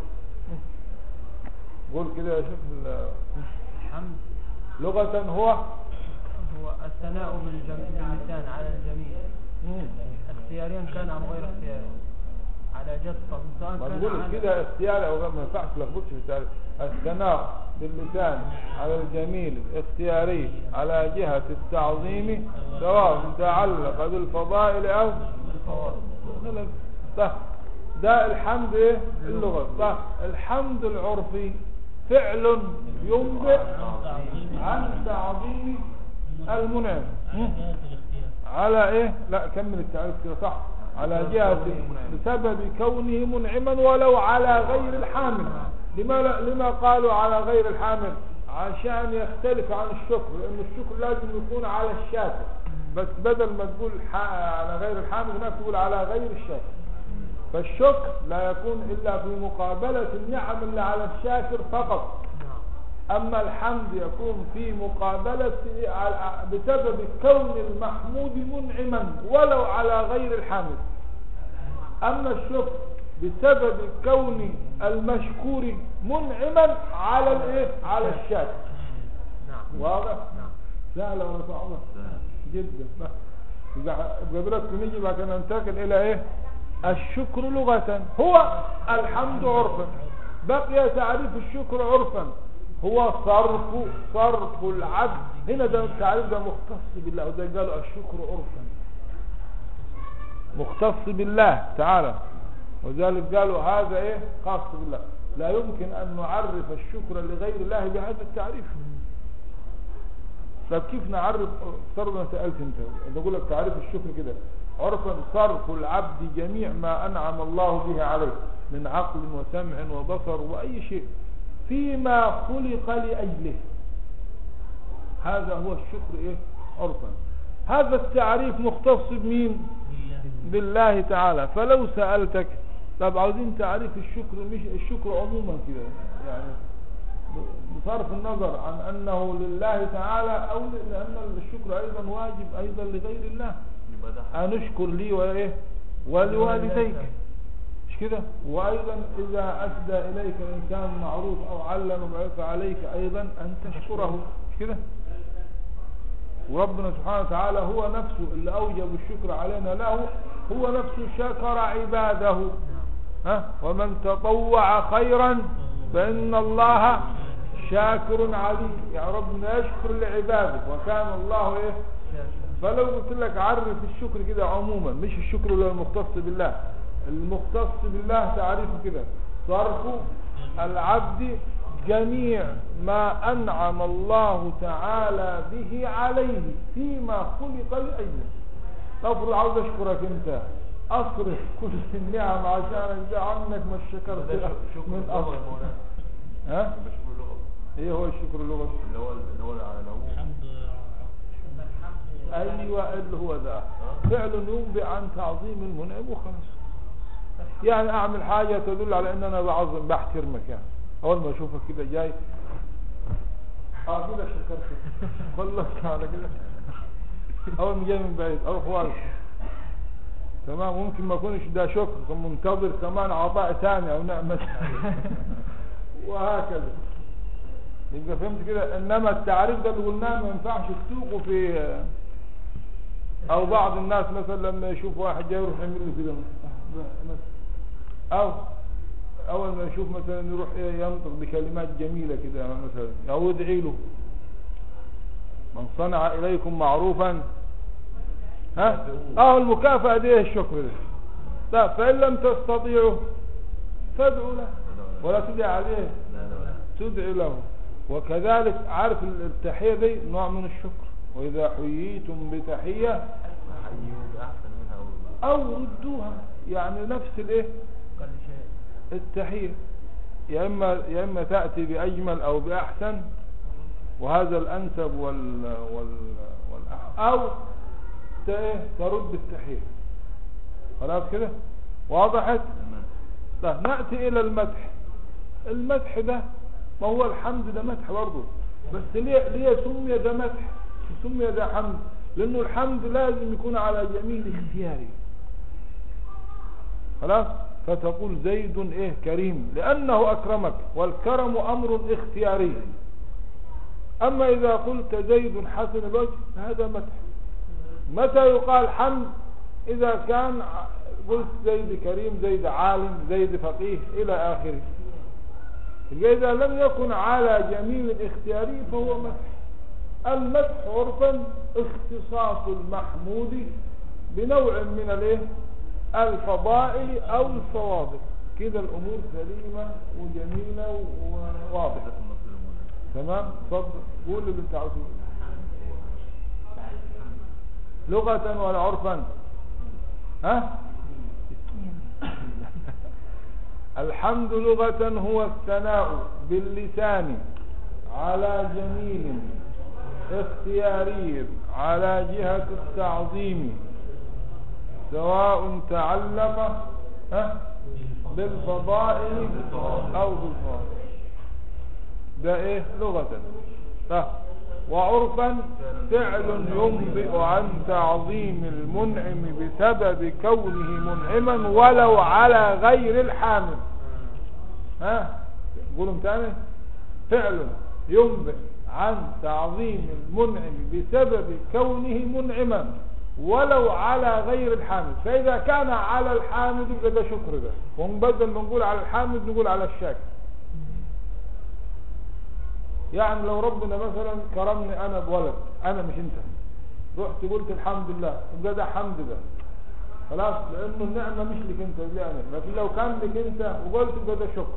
قول كده يا شيخ ال-
الحمد
لغة هو
هو الثناء بالجم- باللسان على الجميع
مم.
اختياريا كان أم غير اختياري على جد سواء
ما
كان
تقولش
على
كده اختياري او غير ما ينفعش تلخبطش في التعريف الثناء باللسان على الجميل اختياري على جهة التعظيم سواء تعلق بالفضائل او
الفواضل
غلط صح ده الحمد ايه اللغة صح الحمد العرفي فعل ينبئ عن تعظيم المنعم
على جهة الاختيار
على ايه لا كمل التعريف كده صح على جهة بسبب كونه منعما ولو على غير الحامل لما لما قالوا على غير الحامل عشان يختلف عن الشكر لان الشكر لازم يكون على الشاكر بس بدل ما تقول ح- على غير الحامل هناك تقول على غير الشاكر فالشكر لا يكون الا في مقابلة النعم اللي على الشاكر فقط
نعم
أما الحمد يكون في مقابلة بسبب كون المحمود منعما ولو على غير الحامد أما الشكر بسبب كون المشكور منعما على الايه على الشاكر
نعم
واضح
نعم
سهلة ولا صعبة جدا يبقى قبلت نيجي بعد كده ننتقل الى ايه الشكر لغة هو الحمد عرفا بقي تعريف الشكر عرفا هو صرف صرف العبد هنا ده التعريف ده مختص بالله وده قالوا الشكر عرفا مختص بالله تعالى وذلك قالوا هذا ايه خاص بالله لا يمكن ان نعرف الشكر لغير الله بهذا التعريف طب كيف نعرف افترض انا سالت انت بقول لك تعريف الشكر كده عرفا صرف العبد جميع ما انعم الله به عليه من عقل وسمع وبصر واي شيء فيما خلق لاجله هذا هو الشكر ايه عرفا هذا التعريف مختص بمين بالله تعالى فلو سألتك طب عاوزين تعريف الشكر مش الشكر عموما كده يعني بصرف النظر عن أنه لله تعالى أو ل- لأن الشكر أيضا واجب أيضا لغير الله
يبقى ده
أنشكر لي وإيه ولوالديك مش كده وأيضا إذا أسدى إليك إنسان معروف أو علم فعليك أيضا أن تشكره مش كده وربنا سبحانه وتعالى هو نفسه اللي أوجب الشكر علينا له هو نفسه شكر عباده ها ومن تطوع خيرا فإن الله شاكر عليم يا ربنا يشكر لعباده وكان الله ايه فلو قلت لك عرف الشكر كده عموما مش الشكر اللي هو المختص بالله المختص بالله تعريفه كده صرف العبد جميع ما أنعم الله تعالى به عليه فيما خلق لأجله افرض عاوز أشكرك أنت أصرف كل النعم عشانك ده عنك ما شكرت
ده شكر
من
اللغة
أصل
يا مولانا
ها
يبقى شكر اللغة
ايه هو الشكر اللغوي
اللي هو اللي هو على العموم
الحمد
ايوه اللي هو ده فعل ينبئ عن تعظيم المنعم وخلاص يعني اعمل حاجة تدل على ان انا بعظم بحترمك يعني اول ما اشوفك كده جاي اه كده شكرت خلصت على كده اول ما جاي من بعيد اروح واقف تمام ممكن ما يكونش ده شكر ثم منتظر كمان عطاء ثاني او نعمة وهكذا يبقى فهمت كده انما التعريف ده اللي قلناه ما ينفعش تسوقه في او بعض الناس مثلا لما يشوف واحد جاي يروح يعمل له كده مثلا او اول ما يشوف مثلا يروح إيه ينطق بكلمات جميلة كده مثلا او يدعي له من صنع اليكم معروفا ها اه المكافأة دي الشكر ده لا فان لم تستطيعوا فادعوا له ولا تدعي عليه
لا لا لا
تدعي له وكذلك عارف التحية دي نوع من الشكر وإذا حييتم بتحية
حيوا بأحسن منها أو
أو ردوها يعني نفس الايه
كل شيء
التحية يا إما, يا إما تأتي بأجمل أو بأحسن وهذا الأنسب وال وال والأحسن أو ت- إيه؟ ترد التحية خلاص كده واضحت
تمام
طيب نأتي إلى المدح المدح ده ما هو الحمد ده مدح برضه بس ليه ليه سمي ده مدح سمي ده حمد لأنه الحمد لازم يكون على جميل اختياري خلاص فتقول زيد ايه كريم لأنه أكرمك والكرم أمر اختياري أما إذا قلت زيد حسن الوجه هذا مدح متى يقال حمد إذا كان ع- قلت زيد كريم زيد عالم زيد فقيه إلى آخره يبقى إذا لم يكن على جميل اختياري فهو مدح المدح عرفا اختصاص المحمود بنوع من الايه الفضائل او الفواضل كده الامور سليمة وجميلة وواضحة
ده المصير المولى
تمام اتفضل قول اللي انت عاوزه لغة ولا عرفا ها الحمد لغة هو الثناء باللسان على جميل اختياري على جهة التعظيم سواء تعلق ها بالفضائل او بالفضائل ده ايه لغة اه وعرفا فعل ينبئ عن تعظيم المنعم بسبب كونه منعما ولو على غير الحامل ها قولوا تاني فعل ينبئ عن تعظيم المنعم بسبب كونه منعما ولو على غير الحامد فإذا كان على الحامد يبقى ده شكر ده ونبدل ما نقول على الحامد نقول على الشاكر يعني لو ربنا مثلا كرمني انا بولد انا مش انت رحت قلت الحمد لله يبقى ده حمد ده خلاص لانه النعمه مش لك انت اللي انا لكن لو كان لك انت وقلت يبقى ده شكر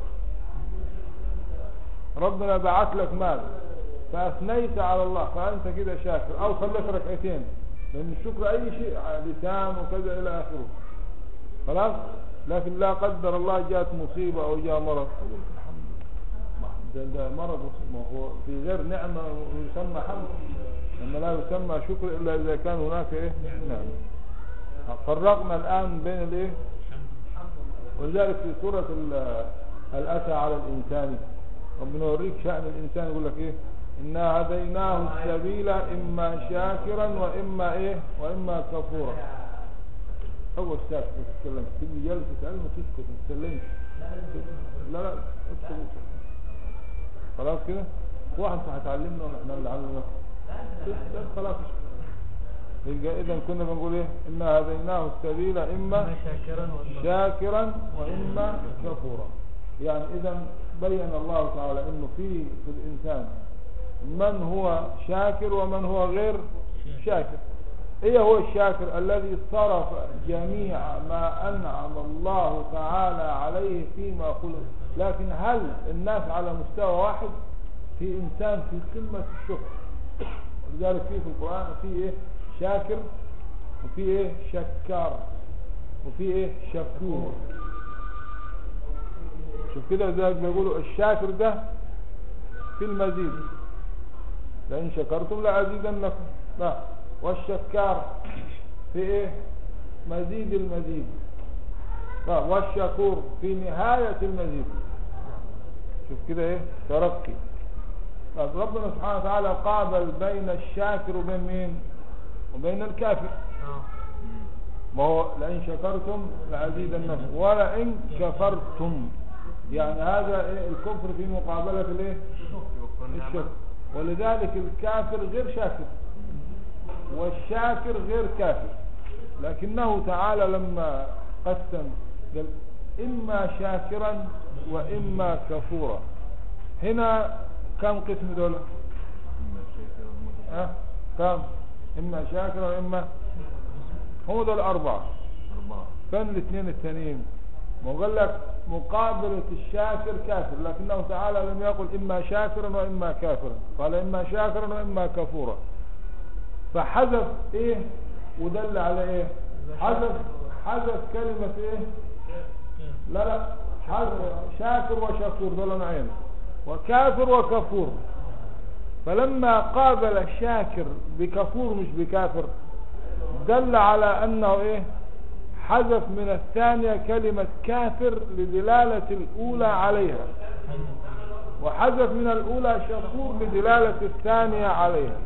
ربنا بعت لك مال فاثنيت على الله فانت كده شاكر او صليت ركعتين لان الشكر اي شيء لسان وكذا الى اخره خلاص لكن لا قدر الله جاءت مصيبه او جاء مرض قلت الحمد لله ده, ده مرض ما هو في غير نعمه يسمى حمد لما لا يسمى شكر الا اذا كان هناك ايه نعمه فرقنا الان بين الايه ولذلك في سوره ال- هل اتى على الانسان ربنا يوريك شأن الإنسان يقول لك إيه إنا هديناه السبيل إما شاكرا وإما إيه وإما كفورا أول ساكت ما تتكلمش تيجي جلسة علم تسكت ما تتكلمش لا لا اسكت اسكت خلاص كده واحد انت هتعلمنا ولا احنا اللي علمنا اسكت خلاص يبقى إذا كنا بنقول إيه إنا هديناه السبيل إما
شاكرا وإما
شاكرا وإما كفورا يعني إذا بين الله تعالى أنه في في الإنسان من هو شاكر ومن هو غير شاكر إيه هو الشاكر الذي صرف جميع ما أنعم الله تعالى عليه فيما خلق لكن هل الناس على مستوى واحد في إنسان في قمة الشكر ولذلك في في القرآن في إيه شاكر وفي إيه شكار وفي إيه شكور شوف كده ذلك بيقولوا الشاكر ده في المزيد لئن شكرتم لأزيدنكم لا والشكار في ايه مزيد المزيد لا والشكور في نهاية المزيد شوف كده ايه ترقي طب ربنا سبحانه وتعالى قابل بين الشاكر وبين مين وبين الكافر
آه.
ما هو لئن شكرتم لأزيدنكم ولئن كفرتم يعني هذا إيه الكفر في مقابلة الايه
يكفر النعمة
الشكر ولذلك الكافر غير شاكر والشاكر غير كافر لكنه تعالى لما قسم قال إما شاكرا وإما كفورا هنا كم قسم دول
إما الشاكر والمتكبر.
أه؟ كم إما شاكرا وإما هم دول أربعة
أربعة
فين الاثنين التانيين ما هو قال لك مقابلة الشاكر كافر لكنه تعالى لم يقل إما شاكرا وإما كافرا قال إما شاكرا وإما كفورا فحذف إيه ودل على إيه حذف حذف كلمة إيه لا لا حذف شاكر وشكور دول نوعين وكافر وكفور فلما قابل الشاكر بكفور مش بكافر دل على أنه إيه حذف من الثانية كلمة كافر لدلالة الأولى عليها وحذف من الأولى شكور لدلالة الثانية عليها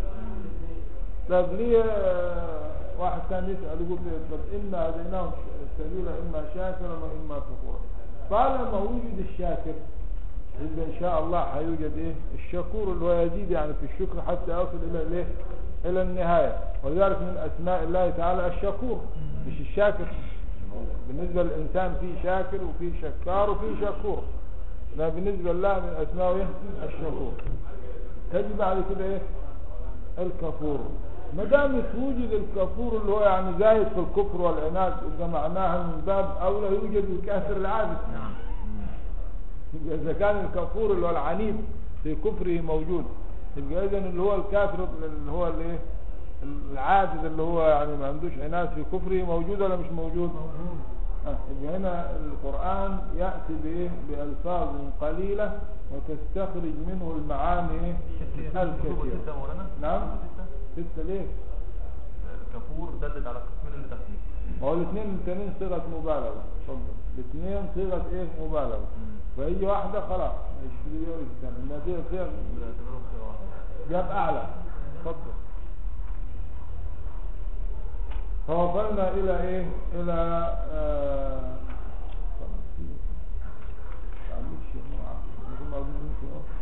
طب ليه آه، واحد كان يسأل يقول لي طب إنا هديناه السبيل إما شاكرا وإما كفورا طالما وجد الشاكر يبقى إن شاء الله هيوجد إيه الشكور اللي هو يزيد يعني في الشكر حتى يصل إلى الإيه إلى النهاية ولذلك من أسماء الله تعالى الشكور مش الشاكر بالنسبة للإنسان في شاكر وفي شكار وفي شكور لا بالنسبة لله من أسمائه إيه؟ الشكور تجي بعد كده إيه الكفور ما دام توجد الكفور اللي هو يعني زايد في الكفر والعناد يبقى معناها من باب أولى يوجد الكافر العابد يبقى إذا كان الكفور اللي هو العنيف في كفره موجود يبقى إذا اللي هو الكافر اللي هو الايه العابد اللي هو يعني ما عندوش عناد في كفره موجود ولا مش موجود؟ آه، يبقى هنا القرآن يأتي بإيه؟ بألفاظ قليلة وتستخرج منه المعاني إيه؟
كفور
الكثيرة
ستة مولانا
نعم
ستة
ستة ليه؟
كفور دلت على القسمين اللي تحتيه
ما هو الاثنين التانيين صيغة مبالغة اتفضل الاثنين صيغة ايه مبالغة
مم.
فأي واحدة خلاص مش في يوري الثاني إنها دي صيغ
بيعتبروه خير واحد
جاب أعلى اتفضل فوصلنا إلى إيه إلى آه... معلش يا جماعة، نكون موجودين في الأرض.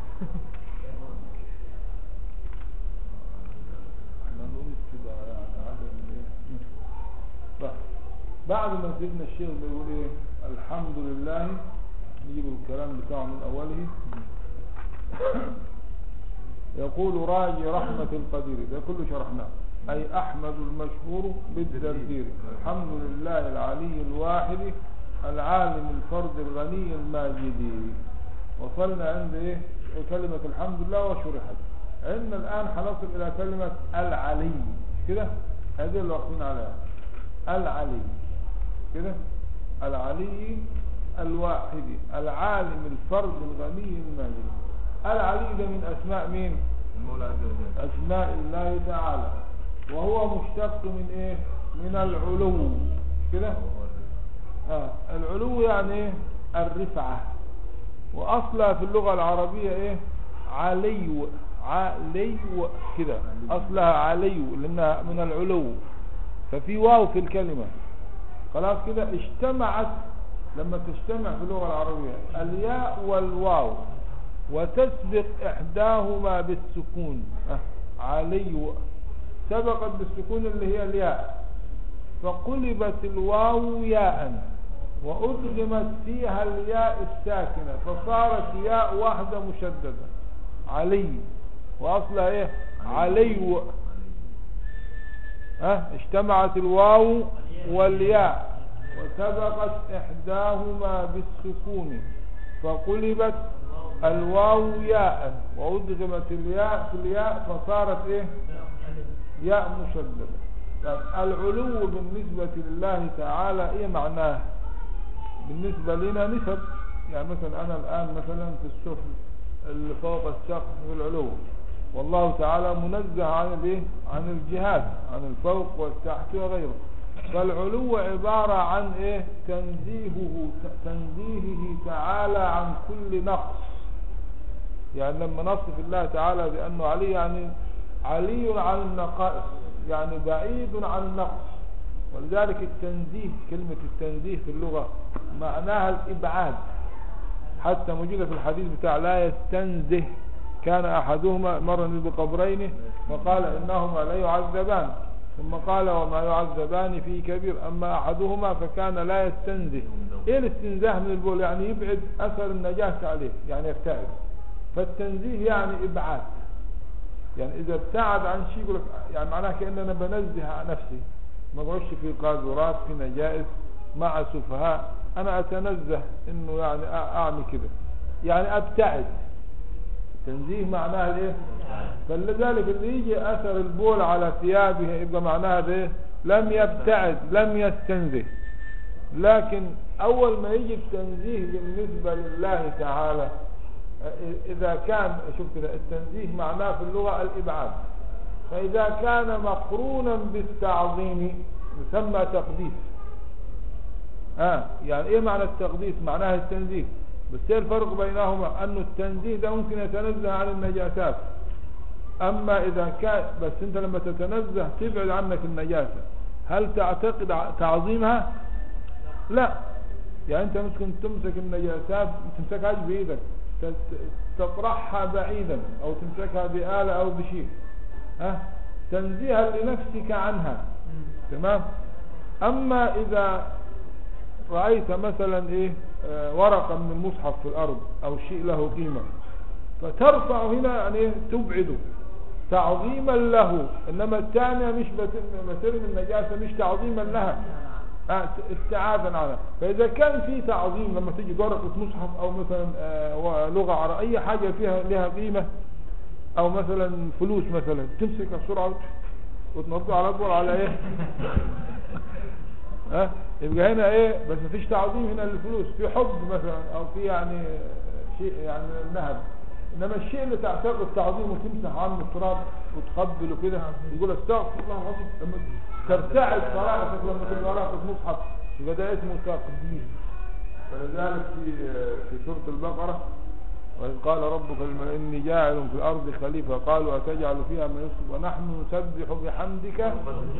احنا نقول كده يعني عدد ايه بقى. بعد ما سيدنا الشيخ بيقول ايه الحمد لله نجيب الكلام بتاعه من اوله يقول راجي رحمة القدير ده كله شرحناه أي أحمد المشهور بالتردير الحمد لله العلي الواحد العالم الفرد الغني الماجد وصلنا عند إيه كلمة الحمد لله وشرحت عندنا الآن حنصل إلى كلمة العلي مش كده هذه اللي واقفين عليها العلي كده العلي الواحد العالم الفرد الغني الماجد العلي ده من أسماء مين
المولى عز وجل
أسماء الله تعالى وهو مشتق من إيه من العلو مش كده
وهو الرزق.
آه. العلو يعني إيه الرفعة وأصلها في اللغة العربية إيه علي علي كده أصلها علي لأنها من العلو ففي واو في الكلمة خلاص كده اجتمعت لما تجتمع في اللغة العربية الياء والواو وتسبق إحداهما بالسكون آه. علي سبقت بالسكون اللي هي الياء فقلبت الواو ياء وأدغمت فيها الياء الساكنة فصارت ياء واحدة مشددة علي وأصلها إيه علي ها اجتمعت الواو والياء وسبقت إحداهما بالسكون فقلبت الواو ياء وأدغمت الياء في الياء فصارت إيه ياء مشددة طب العلو بالنسبة لله تعالى ايه معناه بالنسبة لنا نسب يعني مثلا انا الان مثلا في السفل اللي فوق السقف في العلو والله تعالى منزه عن الايه عن الجهات عن الفوق والتحت وغيره فالعلو عبارة عن ايه تنزيهه تنزيهه تعالى عن كل نقص يعني لما نصف الله تعالى بأنه علي يعني علي عن النقائص يعني بعيد عن النقص ولذلك التنزيه كلمة التنزيه في اللغة معناها الإبعاد حتى موجودة في الحديث بتاع لا يستنزه كان أحدهما مر بقبرين فقال إنهما لا يعذبان ثم قال وما يعذبان في كبير أما أحدهما فكان لا يستنزه إيه الاستنزاه من البول يعني يبعد أثر النجاسة عليه يعني يبتعد فالتنزيه يعني إبعاد يعني إذا ابتعد عن شيء يقول لك يعني معناه كأن أنا بنزه عن نفسي ما اقعدش في قاذورات في نجائز مع سفهاء أنا أتنزه إنه يعني أ- أعمل كده يعني أبتعد تنزيه معناها الايه فلذلك اللي يجي اثر البول على ثيابه يبقى معناها ده إيه؟ لم يبتعد لم يستنزه لكن اول ما يجي التنزيه بالنسبة لله تعالى اه، اذا كان شوف كده التنزيه معناه في اللغة الابعاد فاذا كان مقرونا بالتعظيم يسمى تقديس اه يعني ايه معنى التقديس معناها التنزيه بس ايه الفرق بينهما انه التنزيه ده ممكن يتنزه عن النجاسات اما اذا كان بس انت لما تتنزه تبعد عنك النجاسة هل تعتقد ع- تعظيمها لا يعني انت ممكن تمسك النجاسات ما تمسكهاش بايدك ت- تطرحها بعيدا او تمسكها بآلة او بشيء ها تنزيها لنفسك عنها تمام اما اذا رأيت مثلا ايه آه، ورقة من المصحف في الارض او شيء له قيمة فترفع هنا يعني إيه؟ تبعده تعظيما له انما الثانية مش بت- بترمي النجاسة مش تعظيما لها آه، استعاذا عنها فاذا كان في تعظيم لما تيجي ورقة مصحف او مثلا آه، لغة عربية اي حاجة فيها لها قيمة او مثلا فلوس مثلا تمسكها بسرعة وتنطوا على اكبر على ايه ها يبقى هنا ايه بس مفيش تعظيم هنا للفلوس في حب مثلا او في يعني شيء يعني نهب انما الشيء اللي تعتقد تعظيم وتمسح عنه التراب وتقبله كده يقول استغفر الله العظيم لما ترتعد صلاتك لما تبقى ورقه مصحف يبقى ده اسمه تقديس فلذلك في في سوره البقره وإذ قال ربك للملائكة إني جاعل في الأرض خليفة قالوا أتجعل فيها من يفسد ونحن نسبح بحمدك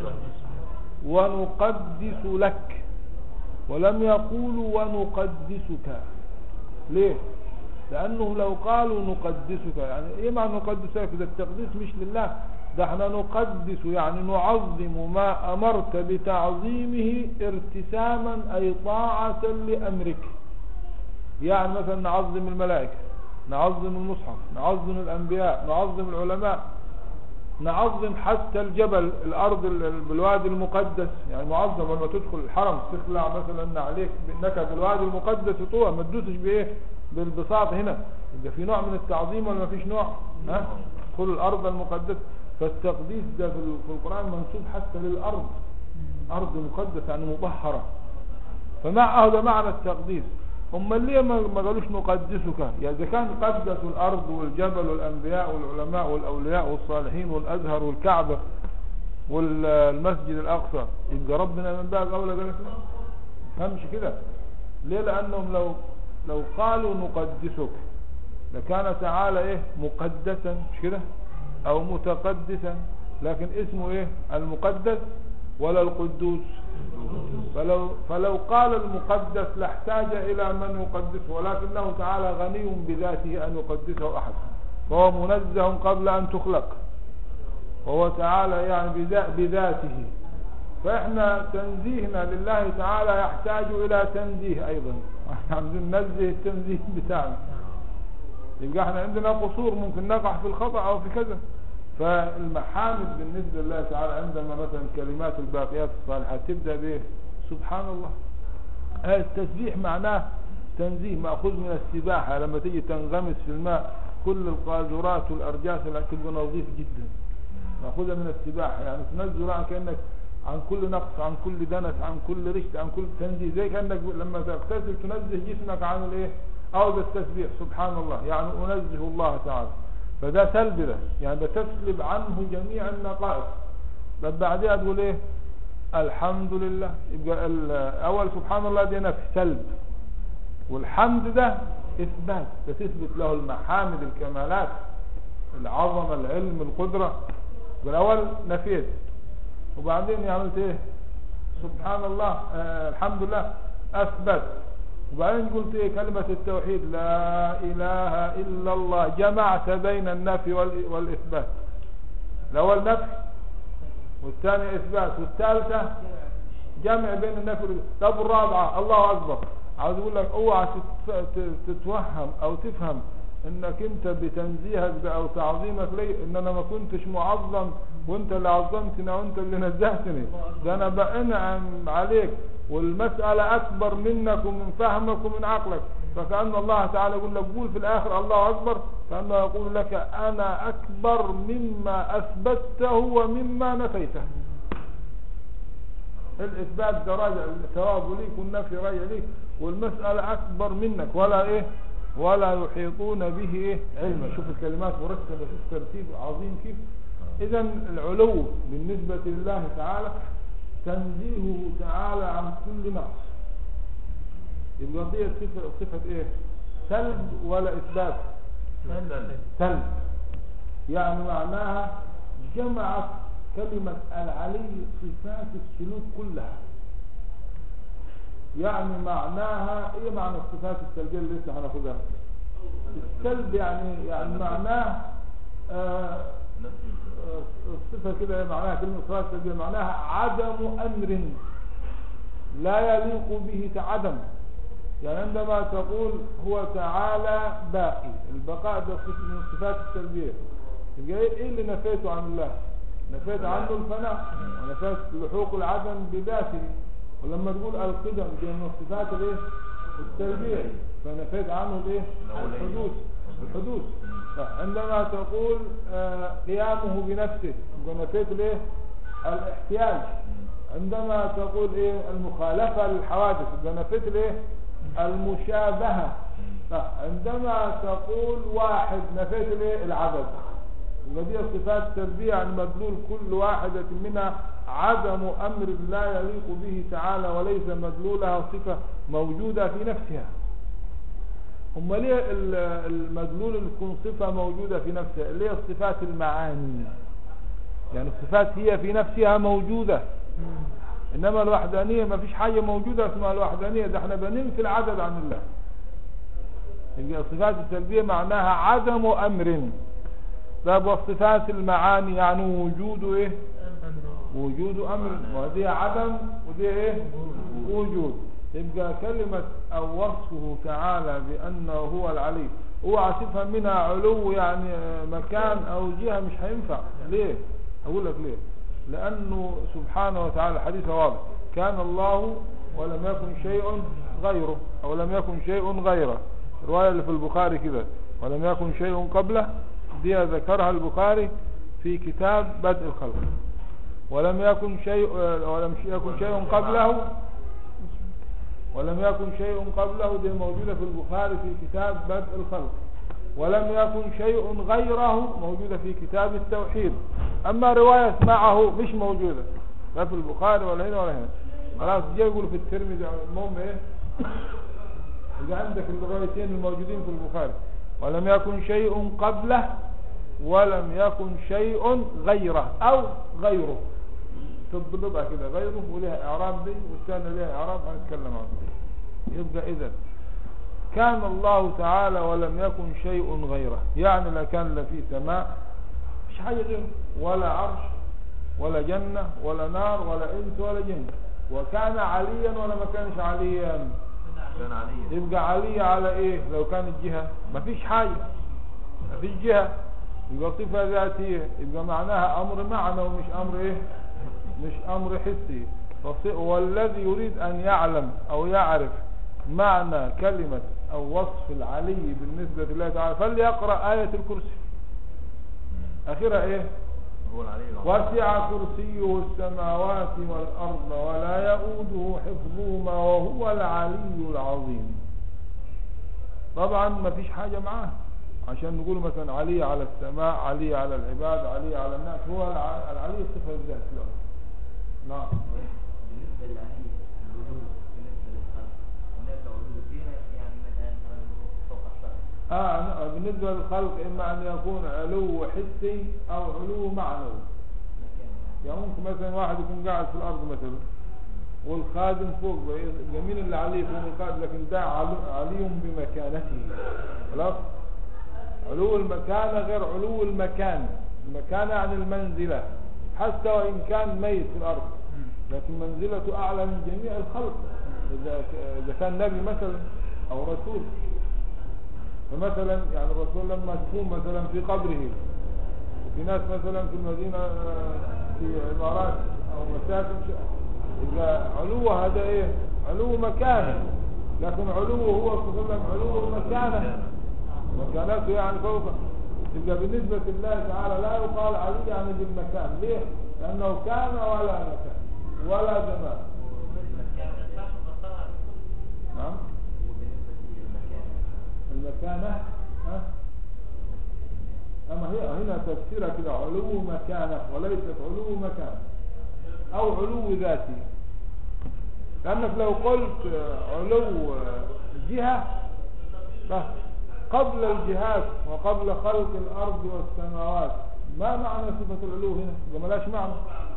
ونقدس لك ولم يقولوا ونقدسك ليه لأنه لو قالوا نقدسك يعني إيه معنى نقدسك ده التقديس مش لله ده احنا نقدس يعني نعظم ما أمرت بتعظيمه ارتساما أي طاعة لأمرك يعني مثلا نعظم الملائكة نعظم المصحف نعظم الأنبياء نعظم العلماء نعظم حتى الجبل الأرض ال- ال- بالوادي المقدس يعني معظم لما تدخل الحرم تخلع مثلا عليك بأنك بالوادي المقدس طوى ما تدوسش بإيه بالبساط هنا يبقى في نوع من التعظيم ولا ما فيش نوع ها كل الأرض المقدسة فالتقديس ده في ال- في القرآن منسوب حتى للأرض أرض مقدسة يعني مطهرة فمع هذا معنى التقديس هم ليه ما ما قالوش نقدسك يعني اذا كان قدسوا الارض والجبل والانبياء والعلماء والاولياء والصالحين والازهر والكعبه والمسجد الاقصى يبقى ربنا من باب اولى قال لك لا. فهمش كده ليه لانهم لو لو قالوا نقدسك لكان تعالى ايه مقدسا مش كده او متقدسا لكن اسمه ايه المقدس ولا القدوس فلو, فلو قال المقدس لاحتاج إلى من يقدسه ولكنه تعالى غني بذاته أن يقدسه أحد فهو منزه قبل أن تخلق وهو تعالى يعني بذا- بذاته فإحنا تنزيهنا لله تعالى يحتاج إلى تنزيه أيضا عايزين ننزه التنزيه بتاعنا يبقى احنا عندنا قصور ممكن نقع في الخطأ أو في كذا فالمحامد بالنسبة لله تعالى عندما مثلا كلمات الباقيات الصالحات تبدأ به سبحان الله آه التسبيح معناه تنزيه مأخوذ من السباحة لما تيجي تنغمس في الماء كل القاذورات والأرجاس اللي تبقى نظيف جدا مأخوذة من السباحة يعني تنزل عن كأنك عن كل نقص عن كل دنس عن كل رشد عن كل تنزيه زي كأنك لما تغتسل تنزه جسمك عن الايه او ده التسبيح سبحان الله يعني انزه الله تعالى فده سلب ده يعني بتسلب عنه جميع النقائص بل بعدها تقول ايه الحمد لله يبقى ال- اول سبحان الله دي نفي سلب والحمد ده اثبات بتثبت له المحامد الكمالات العظمه العلم القدره بالاول نفيت وبعدين عملت ايه سبحان الله آه الحمد لله اثبت وبعدين قلت ايه كلمة التوحيد لا اله الا الله جمعت بين النفي وال- والاثبات الاول نفي والثاني اثبات والثالثة جمع بين النفي والإثبات. طب الرابعة الله اكبر عاوز اقول لك اوعى تتف- ت- تتوهم او تفهم انك انت بتنزيهك ده او تعظيمك لي ان انا ما كنتش معظم وانت اللي عظمتني وانت اللي نزهتني ده انا بانعم عليك والمسألة اكبر منك ومن فهمك ومن عقلك فكأن الله تعالى يقول لك قول في الاخر الله اكبر كأنه يقول لك انا اكبر مما اثبته ومما نفيته الاثبات ده راجع الثواب ليك والنفي راجع ليك والمسألة اكبر منك ولا ايه ولا يحيطون به ايه علما شوف الكلمات مرتبة شوف ترتيب عظيم كيف اذا العلو بالنسبة لله تعالى تنزيهه تعالى عن كل نقص يبقى دي صفة, صفة ايه سلب ولا اثبات
سلم
سلب يعني معناها جمعت كلمة العلي صفات السلوك كلها يعني معناها ايه معنى الصفات السلبية اللي لسه هناخدها السلب يعني يعني معناه آه
نفي
آه، الصفة كده معناها كلمة صفات سلبية معناها عدم أمر لا يليق به عدم يعني عندما تقول هو تعالى باقي البقاء ده صفة من الصفات السلبية يبقى ايه إيه اللي نفيته عن الله نفيت عنه الفناء ونفيت لحوق العدم بذاته ولما تقول القدم دي من الصفات الايه السلبية فنفيت عنه الايه
الأولية.
الحدوث الحدوث عندما تقول آه، قيامه بنفسه يبقى نفيت الايه الاحتياج عندما تقول ايه المخالفة للحوادث يبقى نفيت الايه المشابهة طيب، عندما تقول واحد نفيت الايه العدد يبقى دي الصفات السلبية يعني مدلول كل واحدة منها عدم أمر لا يليق به تعالى وليس مدلولها صفة موجودة في نفسها أما ليه ال- المدلول اللي تكون صفة موجودة في نفسها ليه الصفات المعاني يعني الصفات هي في نفسها موجودة إنما الوحدانية ما فيش حاجة موجودة اسمها الوحدانية ده احنا بننفي العدد عن الله يبقى الصفات السلبية معناها عدم أمر طيب والصفات المعاني يعني وجود ايه وجود امر ودي عدم ودي ايه وجود يبقى كلمة او وصفه تعالى بانه هو العلي اوعى تفهم منها علو يعني آه، مكان او جهة مش هينفع ليه اقول لك ليه لانه سبحانه وتعالى الحديث واضح كان الله ولم يكن شيء غيره او لم يكن شيء غيره الرواية اللي في البخاري كده ولم يكن شيء قبله دي ذكرها البخاري في كتاب بدء الخلق ولم يكن شيء ولم يكن شيء قبله ولم يكن شيء قبله دي موجودة في البخاري في كتاب بدء الخلق ولم يكن شيء غيره موجودة في كتاب التوحيد أما رواية معه مش موجودة لا في البخاري ولا هنا ولا هنا خلاص جاي يقول في الترمذي المهم ايه إذا عندك الروايتين الموجودين في البخاري ولم يكن شيء قبله ولم يكن شيء غيره أو غيره تضربها كده غيره ولها إعراب دي والثانية لها إعراب هنتكلم عنه يبقى إذا كان الله تعالى ولم يكن شيء غيره يعني لا كان لا في سماء مش حاجة غيره ولا عرش ولا جنة ولا نار ولا إنس ولا جن وكان عليا ولا ما كانش عليا
كان عليا
يبقى علي على ايه لو كانت جهة مفيش حاجة مفيش جهة يبقى صفة ذاتية يبقى معناها امر معنى ومش امر ايه مش امر حسي فص- والذي يريد ان يعلم او يعرف معنى كلمة او وصف العلي بالنسبة لله تعالى فليقرأ آية الكرسي اخرها ايه
هو العلي العظيم
وسع كرسيه السماوات والأرض ولا يؤوده حفظهما وهو العلي العظيم طبعا ما فيش حاجة معاه عشان نقول مثلا علي على السماء علي على العباد علي على الناس هو الع- العلي صفة الذات له نعم
بالنسبة للعلي العلو بالنسبة للخلق هناك علو فيها يعني مثلا فوق السقف
آه نعم. بالنسبة للخلق إما أن يكون علو حسي أو علو معنوي
مكان
يعني ممكن مثلا واحد يكون قاعد في الأرض مثلا والخادم فوق يبقى مين اللي عليه فوق الخادم لكن ده عل- علي بمكانته خلاص علو المكانة غير علو المكان المكانة عن المنزلة حتى وإن كان ميت في الأرض لكن منزلته أعلى من جميع الخلق إذا إذا كان نبي مثلا أو رسول فمثلا يعني الرسول لما تكون مثلا في قبره وفي ناس مثلا في المدينة آه، في عمارات أو مساكن ش- إذا علو هذا إيه علو مكانه لكن علوه هو صلى الله عليه وسلم علو مكانه مكانته يعني فوق يبقى بالنسبة لله تعالى لا يقال علي يعني بالمكان ليه؟ لأنه كان ولا مكان ولا زمان نعم
وبالنسبة للمكان
المكانة ها؟ أما هي هنا تفسيرها كده علو مكانة وليست علو مكان أو علو ذاتي لأنك لو قلت علو جهة ف- قبل الجهات وقبل خلق الأرض والسماوات ما معنى صفة العلو هنا؟ يبقى ملاش معنى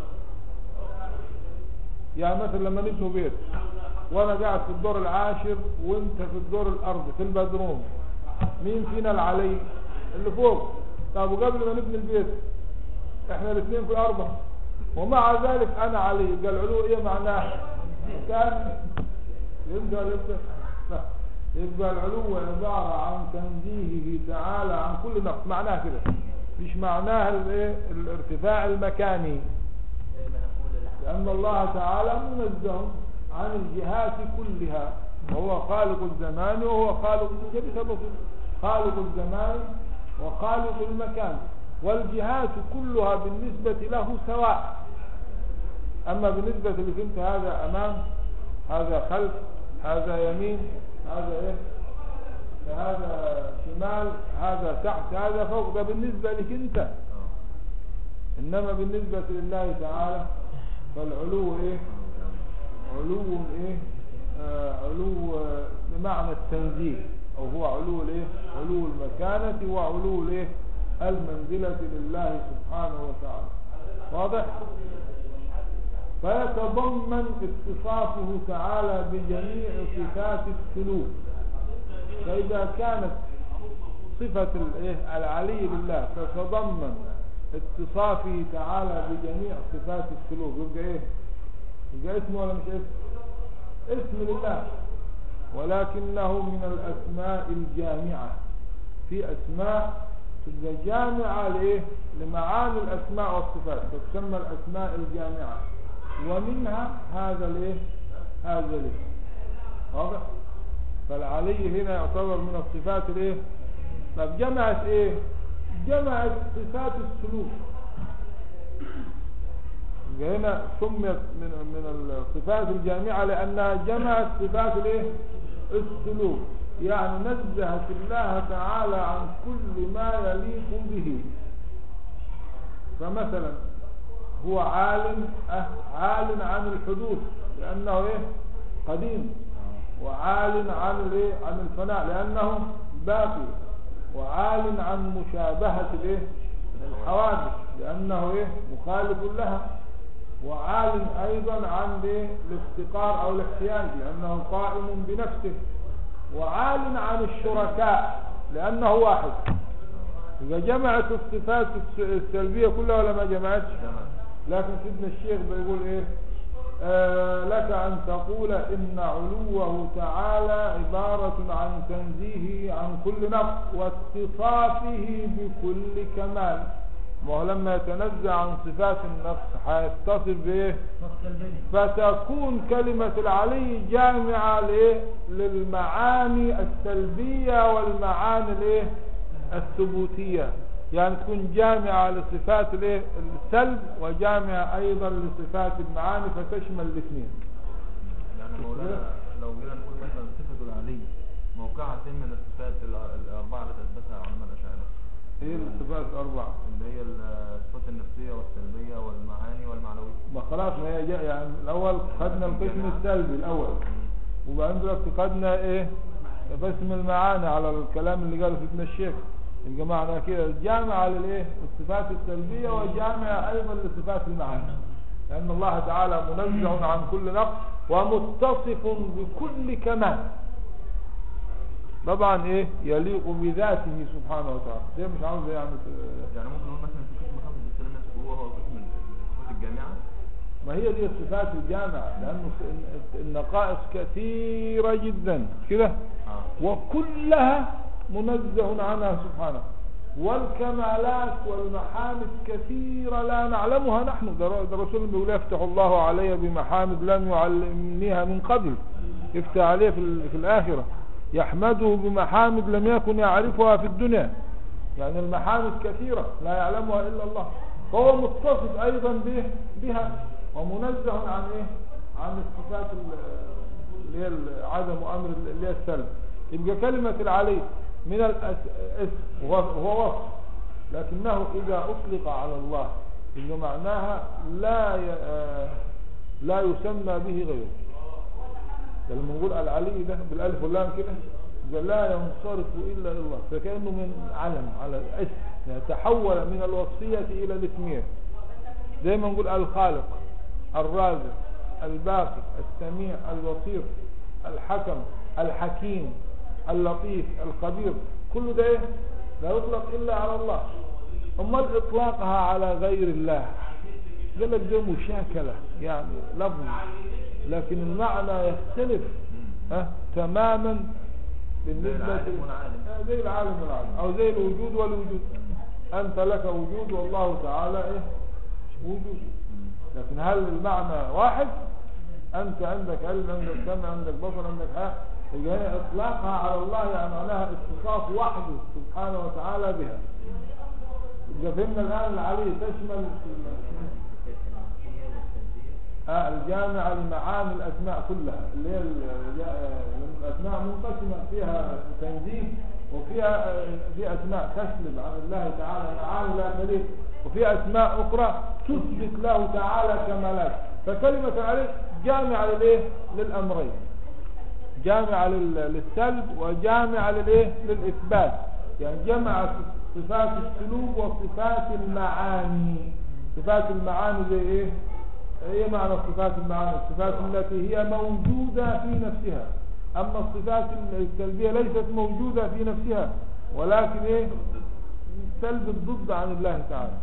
يعني مثلا لما نبنوا بيت وانا قاعد في الدور العاشر وانت في الدور الارضي في البدروم مين فينا العلي اللي فوق طب وقبل ما نبني البيت احنا الاثنين في الارض ومع ذلك انا علي يبقى العلو ايه معناه كان فهمت ولا لسه لا. يبقى العلو عبارة عن تنزيهه تعالى عن كل نقص معناه كده مش معناه الايه الارتفاع المكاني
زي ما نقول العقل
لأن الله تعالى منزه عن الجهات كلها وهو خالق الزمان وهو خالق جبت بصير خالق الزمان وخالق المكان والجهات كلها بالنسبة له سواء أما بالنسبة لك أنت هذا أمام هذا خلف هذا يمين هذا إيه هذا شمال هذا تحت هذا فوق ده بالنسبة لك أنت إنما بالنسبة لله تعالى فالعلو إيه علو إيه آه علو آه بمعنى التنزيه أو هو علو الإيه علو المكانة وعلو الإيه المنزلة لله سبحانه وتعالى واضح فيتضمن اتصافه تعالى بجميع صفات السلوك فإذا كانت صفة الإيه؟ العلي لله تتضمن اتصافه تعالى بجميع صفات السلوك يبقى ايه يبقى اسم ولا مش اسم اسم لله ولكنه من الاسماء الجامعة في اسماء تبقى جامعة لايه لمعاني الاسماء والصفات تسمى الاسماء الجامعة ومنها هذا الايه هذا الاسم واضح فالعلي هنا يعتبر من الصفات الايه طب جمعت ايه جمعت صفات السلوك يبقى هنا سميت من من الصفات الجامعة لأنها جمعت صفات الايه السلوك يعني نزهت الله تعالى عن كل ما يليق به فمثلا هو عالم أه عال عن الحدوث لأنه ايه قديم وعال عن الايه عن الفناء لأنه باقي وعال عن مشابهة الايه الحوادث لأنه ايه مخالف لها وعال أيضا عن الايه الافتقار أو الاحتياج لأنه قائم بنفسه وعال عن الشركاء لأنه واحد إذا جمعت الصفات الس- السلبية كلها ولا ما جمعتش لكن سيدنا الشيخ بيقول ايه آه لك أن تقول إن علوه تعالى عبارة عن تنزيهه عن كل نقص واتصافه بكل كمال ما هو لما يتنزه عن صفات النقص هيتصف بايه فتكون كلمة العلي جامعة لإيه؟ للمعاني السلبية والمعاني الايه الثبوتية يعني تكون جامعة لصفات الايه السلب وجامعة ايضا لصفات المعاني فتشمل الاثنين
يعني مولانا لو جينا نقول مثلا صفة العلي موقعها فين من الصفات الأ- الأربعة التي أثبتها علماء الأشاعرة
ايه الصفات الاربعة
اللي هي الصفات النفسية والسلبية والمعاني والمعنوية
ما خلاص ما هي جاء يعني الاول خدنا القسم السلبي الاول وبعدين دلوقتي خدنا ايه قسم المعاني على الكلام اللي قاله سيدنا الشيخ يبقى معنى كده جامعة للايه الصفات السلبية وجامعة ايضا لصفات المعاني لان الله تعالى منزه عن كل نقص ومتصف بكل كمال طبعا ايه يليق بذاته سبحانه وتعالى ده مش عاوز يعني ت-
يعني ممكن نقول مثلا في قسم خمسة السلام نفسه هو هو قسم الصفات الجامعة
ما هي دي الصفات الجامعة لأنه س- النقائص كثيرة جدا كده
اه
وكلها منزه عنها سبحانه والكمالات والمحامد كثيرة لا نعلمها نحن ده ر- ده الرسول بيقول يفتح الله علي بمحامد لم يعلمنيها من قبل يفتح عليه في, ال- في الآخرة يحمده بمحامد لم يكن يعرفها في الدنيا يعني المحامد كثيرة لا يعلمها إلا الله فهو متصف أيضا به بها ومنزه عن إيه عن الصفات ال- اللي هي ال- عدم أمر ال- اللي هي السلب يبقى كلمة العلي من الاسم وهو وصف لكنه إذا أطلق على الله يبقى معناها لا ي- آه، لا يسمى به غيره ده لما نقول العلي ده بالالف واللام كده ده لا ينصرف الا الى الله فكانه من علم على الاسم يعني تحول من الوصفيه الى الاسميه زي ما نقول الخالق الرازق الباقي السميع البصير الحكم الحكيم اللطيف الخبير كل ده ايه لا يطلق الا على الله امال اطلاقها على غير الله قال لك ده مشاكله يعني لفظ لكن المعنى يختلف ها تماما بالنسبه
العالم والعالم.
آه، زي العالم والعالم او زي الوجود والوجود انت لك وجود والله تعالى ايه وجود لكن هل المعنى واحد انت عندك علم عندك سمع عندك بصر عندك حياة يبقى هي اطلاقها على الله يعني معناها اتصاف وحده سبحانه وتعالى بها يبقى فهمنا الان العلي تشمل آه الجامعة لمعاني الأسماء كلها اللي هي ال- جا- الأسماء منقسمة فيها تنزيه وفيها آه، في أسماء تسلب عن الله تعالى معاني لا تليق وفي أسماء أخرى تثبت له تعالى كمالات فكلمة عليه جامعة للإيه؟ للأمرين جامعة لل- للسلب وجامعة للإيه؟ للإثبات يعني جمع صفات السلوك وصفات المعاني صفات المعاني زي إيه؟ ايه معنى صفات المعاني الصفات التي هي موجودة في نفسها اما الصفات السلبية ليست موجودة في نفسها ولكن ايه سلب الضد عن الله تعالى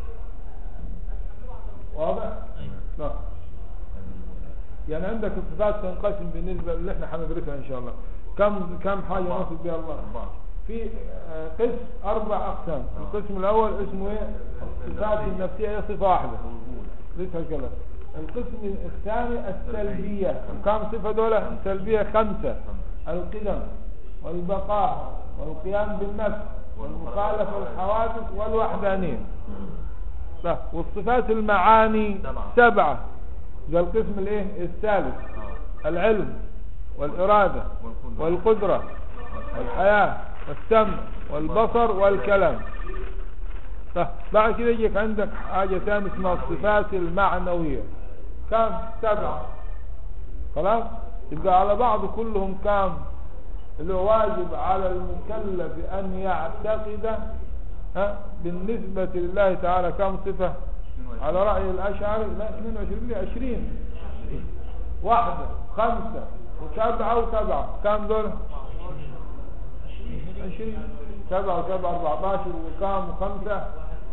واضح لا يعني عندك الصفات تنقسم بالنسبة اللي احنا هندرسها ان شاء الله كم كم حاجة نصف بها الله
أربعة
في آه، قسم اربع اقسام القسم الاول اسمه ايه الصفات النفسية هي صفة واحدة ليس الكلام القسم الثاني السلبية كم صفة دولة سلبية خمسة القدم والبقاء والقيام بالنفس والمخالفة الحوادث والوحدانية لا والصفات المعاني
سبعة.
سبعة ده القسم الايه الثالث
اه
العلم والإرادة
والقدرة.
والقدرة والحياة والسمع والبصر والكلام طيب بعد كده يجيك عندك حاجة ثانية اسمها الصفات المعنوية كم سبعة خلاص يبقى على بعض كلهم كام اللي هو واجب على المكلف أن يعتقد ها بالنسبة لله تعالى كم صفة على رأي الأشعري لا 22 لي 20 واحدة خمسة وسبعة وسبعة كم دول 20 سبعة وسبعة 14 وكام وخمسة
اه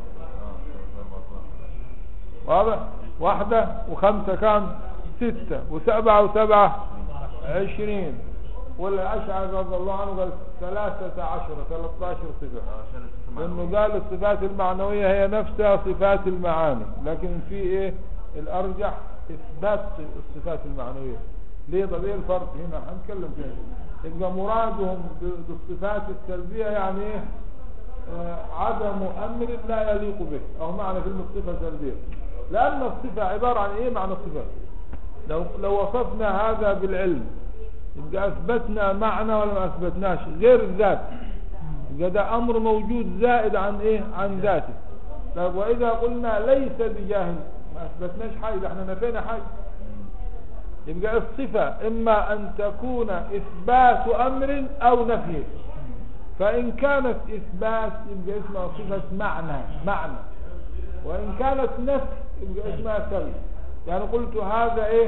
واضح واحدة وخمسة كام ستة وسبعة وسبعة عشرين والأشعر رضي الله عنه قال ثلاثة عشر ثلاثة عشر صفة
عشان الصفة
لأنه
معنوية.
قال الصفات المعنوية هي نفسها صفات المعاني لكن في إيه الأرجح إثبات الصفات المعنوية ليه طب إيه الفرق هنا هنتكلم فيها يبقى مرادهم ب- بالصفات السلبية يعني إيه آه، عدم أمر لا يليق به أو معنى كلمة صفة سلبية لأن الصفة عبارة عن إيه معنى الصفات لو, لو وصفنا هذا بالعلم يبقى أثبتنا معنى ولا ما أثبتناش غير الذات يبقى ده أمر موجود زائد عن إيه عن ذاته طيب وإذا قلنا ليس بجاهل ما أثبتناش حاجة ده احنا نفينا حاجة يبقى الصفة إما أن تكون إثبات أمر أو نفي فإن كانت إثبات يبقى اسمها صفة معنى معنى وإن كانت نفي يبقى اسمها سلب يعني قلت هذا إيه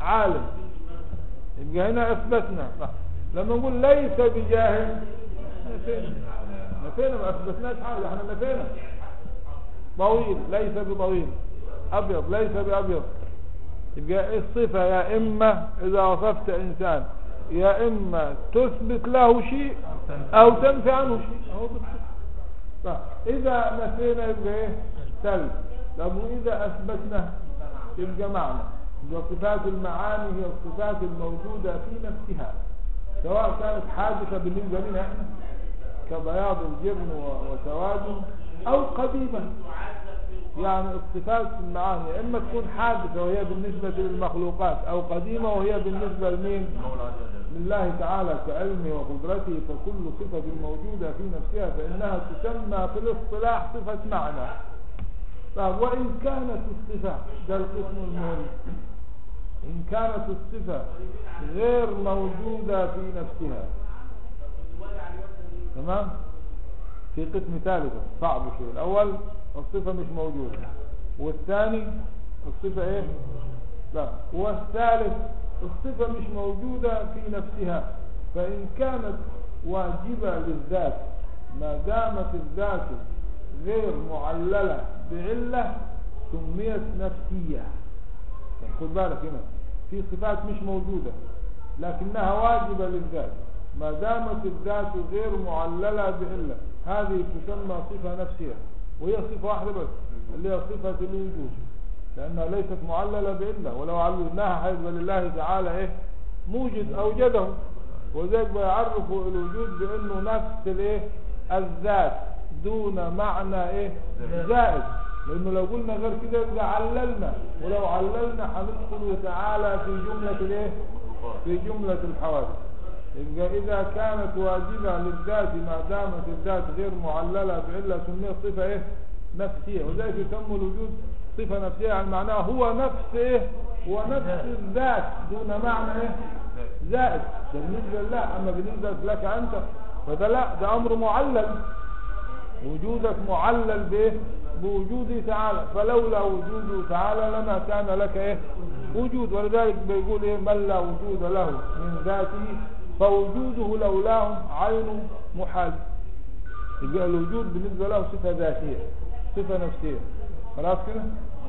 عالم يبقى هنا اثبتنا لما نقول ليس بجاهل نفينا نفينا ما اثبتناش حاجه احنا نفينا طويل ليس بطويل ابيض ليس بابيض يبقى إيه الصفه يا اما اذا وصفت انسان يا اما تثبت له شيء او تنفي عنه شيء أهو بالصفة. طيب، اذا نفينا يبقى ايه سلب طب واذا اثبتنا يبقى معنى يبقى صفات المعاني هي الصفات الموجوده في نفسها سواء كانت حادثه بالنسبه لنا احنا كبياض الجبن و- وسواده او قديمه يعني الصفات المعاني يا اما تكون حادثه وهي بالنسبه للمخلوقات او قديمه وهي بالنسبه لمين
المولى عز وجل
لله تعالى كعلمه وقدرته فكل صفة موجودة في نفسها فإنها تسمى في الاصطلاح صفة معنى طيب وإن كانت الصفة ده القسم المهم إن كانت الصفة غير موجودة في نفسها تمام في قسم ثالث صعب شوي الأول الصفة مش موجودة والثاني الصفة إيه لا والثالث الصفة مش موجودة في نفسها فإن كانت واجبة للذات ما دامت الذات غير معللة بعلة سميت نفسية يعني خد بالك هنا في صفات مش موجودة لكنها واجبة للذات ما دامت الذات غير معللة بعلة هذه تسمى صفة نفسية وهي صفة واحدة بس اللي هي صفة الوجود لأنها ليست معللة بعلة ولو عللناها هيبقى لله تعالى إيه موجد أوجده وذلك بيعرف الوجود بأنه نفس الإيه الذات دون معنى إيه زائد لأنه لو قلنا غير كده يبقى عللنا ولو عللنا هندخل تعالى في جملة الإيه في جملة الحوادث يبقى إذا كانت واجبة للذات ما دامت الذات غير معللة بعلة سميت صفة إيه نفسية وذلك يسمى الوجود صفة نفسية يعني معناها هو نفس إيه هو نفس الذات دون معنى إيه زائد ده بالنسبة لله أما بالنسبة لك أنت فده لا ده أمر معلل وجودك معلل بإيه بوجوده تعالى فلولا وجوده تعالى لما كان لك إيه وجود ولذلك بيقول إيه من لا وجود له من ذاته فوجوده لولاه عين محال يبقى الوجود بالنسبة له صفة ذاتية صفة نفسية خلاص كده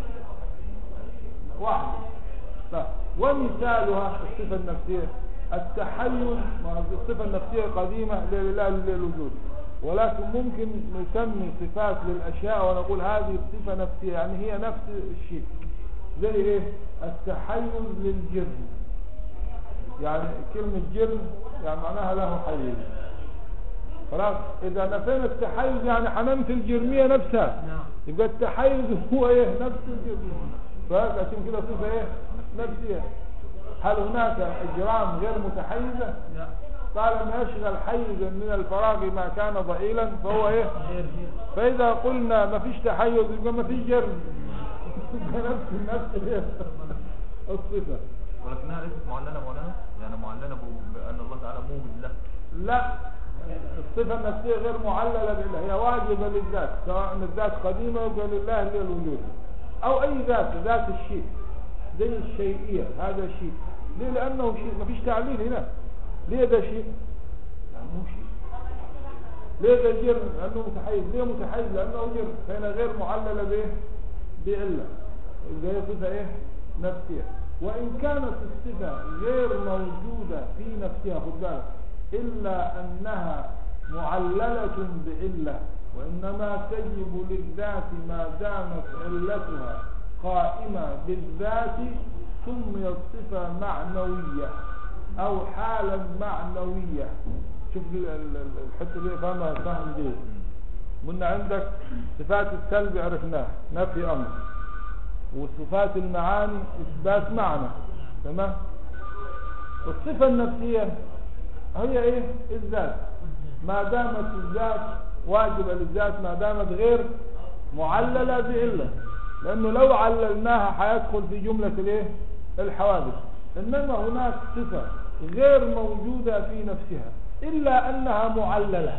واحد طيب ومثالها الصفة النفسية التحيز ما الصفة النفسية قديمة لله للوجود ولكن ممكن نسمي صفات للأشياء ونقول هذه الصفة نفسية يعني هي نفس الشيء زي ايه التحيز للجرم يعني كلمة جرم يعني معناها له حيز خلاص إذا نفينا التحيز يعني حننفي الجرمية نفسها
نعم
يبقى التحيز هو ايه نفس الجرم فعشان كده صفة ايه نفسية هل هناك اجرام غير متحيزة
لا
طالما يشغل حيزا من الفراغ ما كان ضئيلا فهو ايه
غير
فاذا قلنا ما فيش تحيز يبقى ما فيش جرم يبقى نفس نفس الايه الصفة
ولكنها ليست معلنة مولانا يعني معلنة ب- بأن الله تعالى موجد له
لا الصفة النفسية غير معللة بالله هي واجبة للذات سواء الذات قديمة يبقى لله اللي هي الوجود أو أي ذات ذات الشيء زي الشيئية هذا شيء ليه لأنه شيء ما فيش تعليل هنا ليه ده شيء لأنه شيء ليه ده جرم لأنه متحيز ليه متحيز لأنه جرم فهنا غير معللة بإيه بعلة يبقى هي صفة إيه نفسية وإن كانت الصفة غير موجودة في نفسها خد بالك إلا أنها معللة بعلة وإنما تجب للذات ما دامت علتها قائمة بالذات سميت صفة معنوية أو حالا معنوية شوف ال- ال- ال- الحتة دي فاهمها فهم دي قلنا عندك صفات السلب عرفناها نفي أمر وصفات المعاني إثبات معنى تمام الصفة النفسية هي ايه الذات ما دامت الذات واجبة للذات ما دامت غير معللة بعلة لأنه لو عللناها حيدخل في جملة الايه الحوادث إنما هناك صفة غير موجودة في نفسها إلا أنها معللة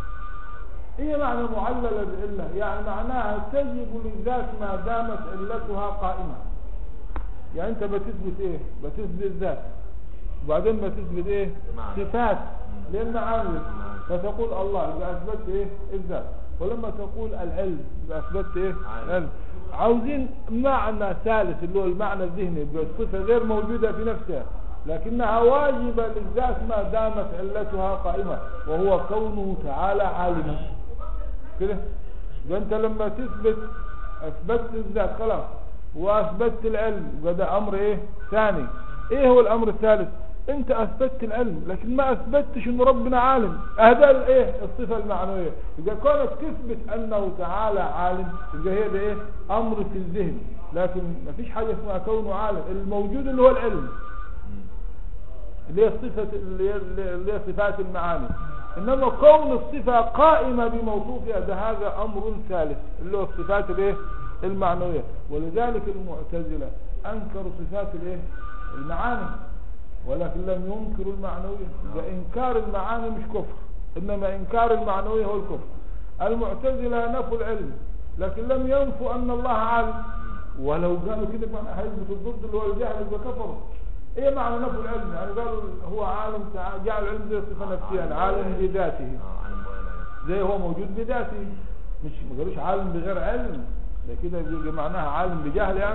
هي معنى معللة بعلة يعني معناها تجب للذات ما دامت علتها قائمة يعني انت بتثبت ايه بتثبت ذات وبعدين بتثبت ايه
معنى.
صفات
مم.
للمعاني
معنى.
فتقول الله يبقى اثبتت ايه الذات ولما تقول العلم يبقى اثبتت ايه
عالم.
العلم عاوزين معنى ثالث اللي هو المعنى الذهني يبقى الصفه غير موجوده في نفسها لكنها واجبه للذات ما دامت علتها قائمه وهو كونه تعالى عالما كده يبقى انت لما تثبت اثبتت الذات خلاص واثبتت العلم يبقى ده امر ايه ثاني ايه هو الامر الثالث انت اثبتت العلم لكن ما اثبتش ان ربنا عالم هذا الايه الصفه المعنويه يبقى كونك تثبت انه تعالى عالم يبقى هي ده ايه امر في الذهن لكن ما فيش حاجه اسمها كونه عالم الموجود اللي هو العلم
مم.
اللي هي الصفة اللي هي, اللي هي صفات المعاني إنما كون الصفة قائمة بموصوفها ده هذا أمر ثالث اللي هو الصفات الايه المعنوية ولذلك المعتزلة أنكروا صفات الايه المعاني ولكن لم ينكروا المعنوية يبقى إنكار المعاني مش كفر إنما إنكار المعنوية هو الكفر المعتزلة نفوا العلم لكن لم ينفوا أن الله عالم ولو قالوا كده ما هيثبتوا الضد اللي هو الجهل يبقى كفروا ايه معنى نفي العلم يعني قالوا هو عالم تع- جعل العلم زي صفه نفسيه يعني عالم بذاته
اه عالم ولا
زي هو موجود بذاته مش ما قالوش عالم بغير علم ده كده بيجي معناها عالم بجهل يعني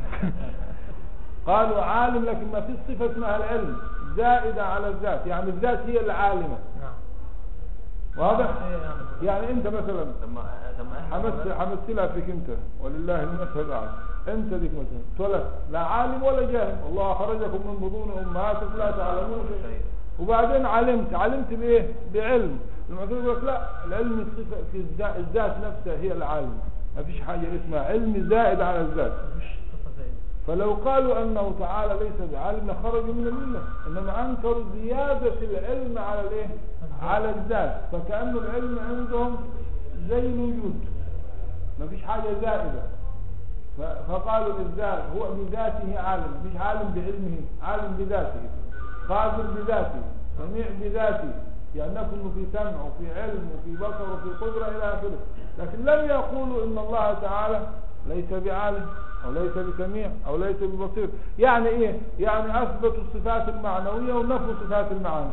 قالوا عالم لكن ما في صفه اسمها العلم زائده على الذات يعني الذات هي العالمه
نعم
واضح
إيه يعني؟
يعني انت مثلا
طب ما طب ما احنا
حمس حمثلها فيك انت ولله المثل الاعلى انت ديك مثلا اتولدت لا عالم ولا جاهل الله اخرجكم من بطون امهاتكم لا تعلمون شيئا
شيء
وبعدين علمت علمت بايه بعلم المعتزله يقول لك لا العلم صفه في الذات, الذات نفسها هي العالم ما فيش حاجه اسمها علم زائد على الذات
مش صفة زائدة
فلو قالوا انه تعالى ليس بعالم لخرجوا من المله انما انكروا زياده العلم على الايه على الذات فكأن العلم عندهم زي الوجود ما فيش حاجه زائده ف- فقالوا الذات هو بذاته عالم مش عالم بعلمه عالم بذاته قادر بذاته سميع بذاته يعني نكون في سمع وفي علم وفي بصر وفي قدرة إلى آخره لكن لم يقولوا إن الله تعالى ليس بعالم أو ليس بسميع أو ليس ببصير يعني إيه يعني أثبتوا الصفات المعنوية ونفوا صفات المعاني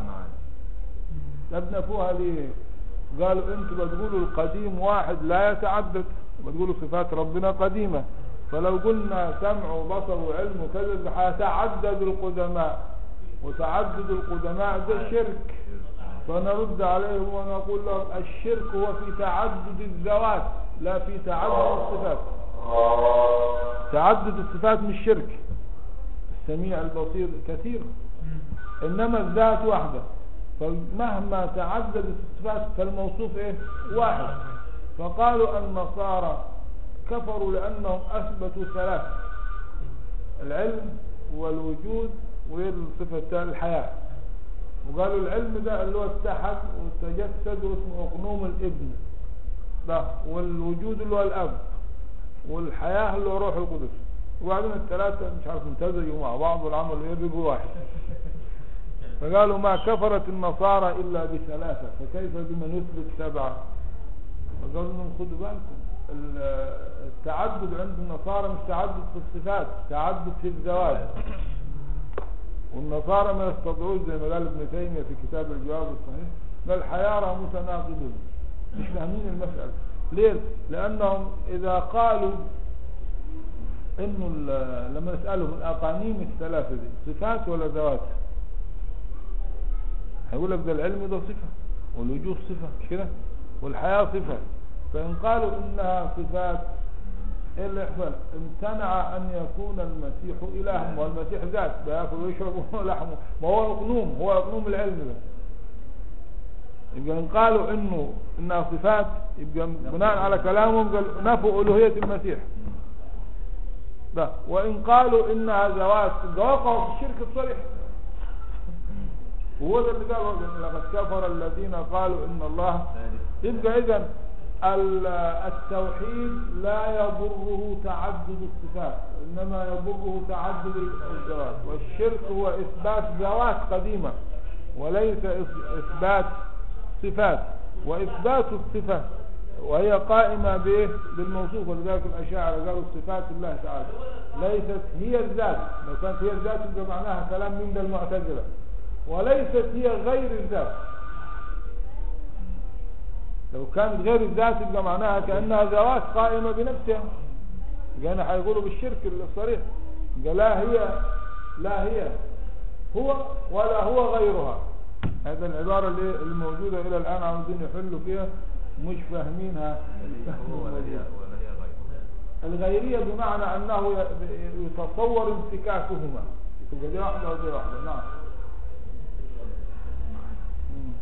طب نفوها ليه قالوا انتوا بتقولوا القديم واحد لا يتعدد بتقولوا صفات ربنا قديمة فلو قلنا سمع وبصر وعلم وكذا هيتعدد القدماء وتعدد القدماء ده شرك فنرد عليهم ونقول لهم الشرك هو في تعدد الذوات لا في تعدد الصفات تعدد الصفات مش شرك السميع البصير كثير انما الذات واحدة فمهما تعددت الصفات فالموصوف ايه واحد فقالوا النصارى كفروا لانهم اثبتوا ثلاث العلم والوجود والصفة الثالثة الحياة وقالوا العلم ده اللي هو اتحد وتجسد واسمه اقنوم الابن ده والوجود اللي هو الاب والحياة اللي هو روح القدس وبعدين الثلاثة مش عارف امتزجوا مع بعض والعمل يبقوا واحد فقالوا ما كفرت النصارى إلا بثلاثة فكيف بمن يثبت سبعة فقالوا لهم خدوا بالكم ال- التعدد عند النصارى مش تعدد في الصفات تعدد في الذوات والنصارى ما يستطيعوش زي ما قال ابن تيمية في كتاب الجواب الصحيح بل حيارى متناقضون مش فاهمين المسألة ليه؟ لأنهم إذا قالوا إنه ال- لما نسألهم الأقانيم الثلاثة دي صفات ولا ذوات؟ هيقول لك ده العلم ده صفة والوجود صفة مش كده والحياة صفة فإن قالوا إنها صفات إيه اللي يحصل امتنع أن يكون المسيح إلها والمسيح ذات بياكل ويشرب لحمه ما هو أقنوم هو أقنوم العلم ده يبقى إن قالوا إنه إنها صفات يبقى بناء على كلامهم قال نفوا ألوهية المسيح ده وإن قالوا إنها ذوات يبقى وقعوا في الشرك الصريح وهو ده اللي قال لقد كفر الذين قالوا إن الله
ثالث
يبقى إذا التوحيد لا يضره تعدد الصفات إنما يضره تعدد الذوات والشرك هو إثبات ذوات قديمة وليس إث- إثبات صفات وإثبات الصفة وهي قائمة بإيه؟ بالموصوف ولذلك الأشاعرة قالوا صفات الله تعالى ليست هي الذات لو كانت هي الذات يبقى معناها كلام من ده المعتزلة وليست هي غير الذات لو كانت غير الذات يبقى معناها كأنها ذوات قائمة بنفسها يبقى هنا هيقولوا بالشرك الصريح يبقى لا هي لا هي هو ولا هو غيرها هذا العبارة اللي الموجودة إلى الآن عاوزين يحلوا فيها مش فاهمينها
هو ولا هي ولا هي غير
الغيرية بمعنى أنه ي- يتصور انفكاكهما تبقى دي واحدة ودي واحدة نعم مم.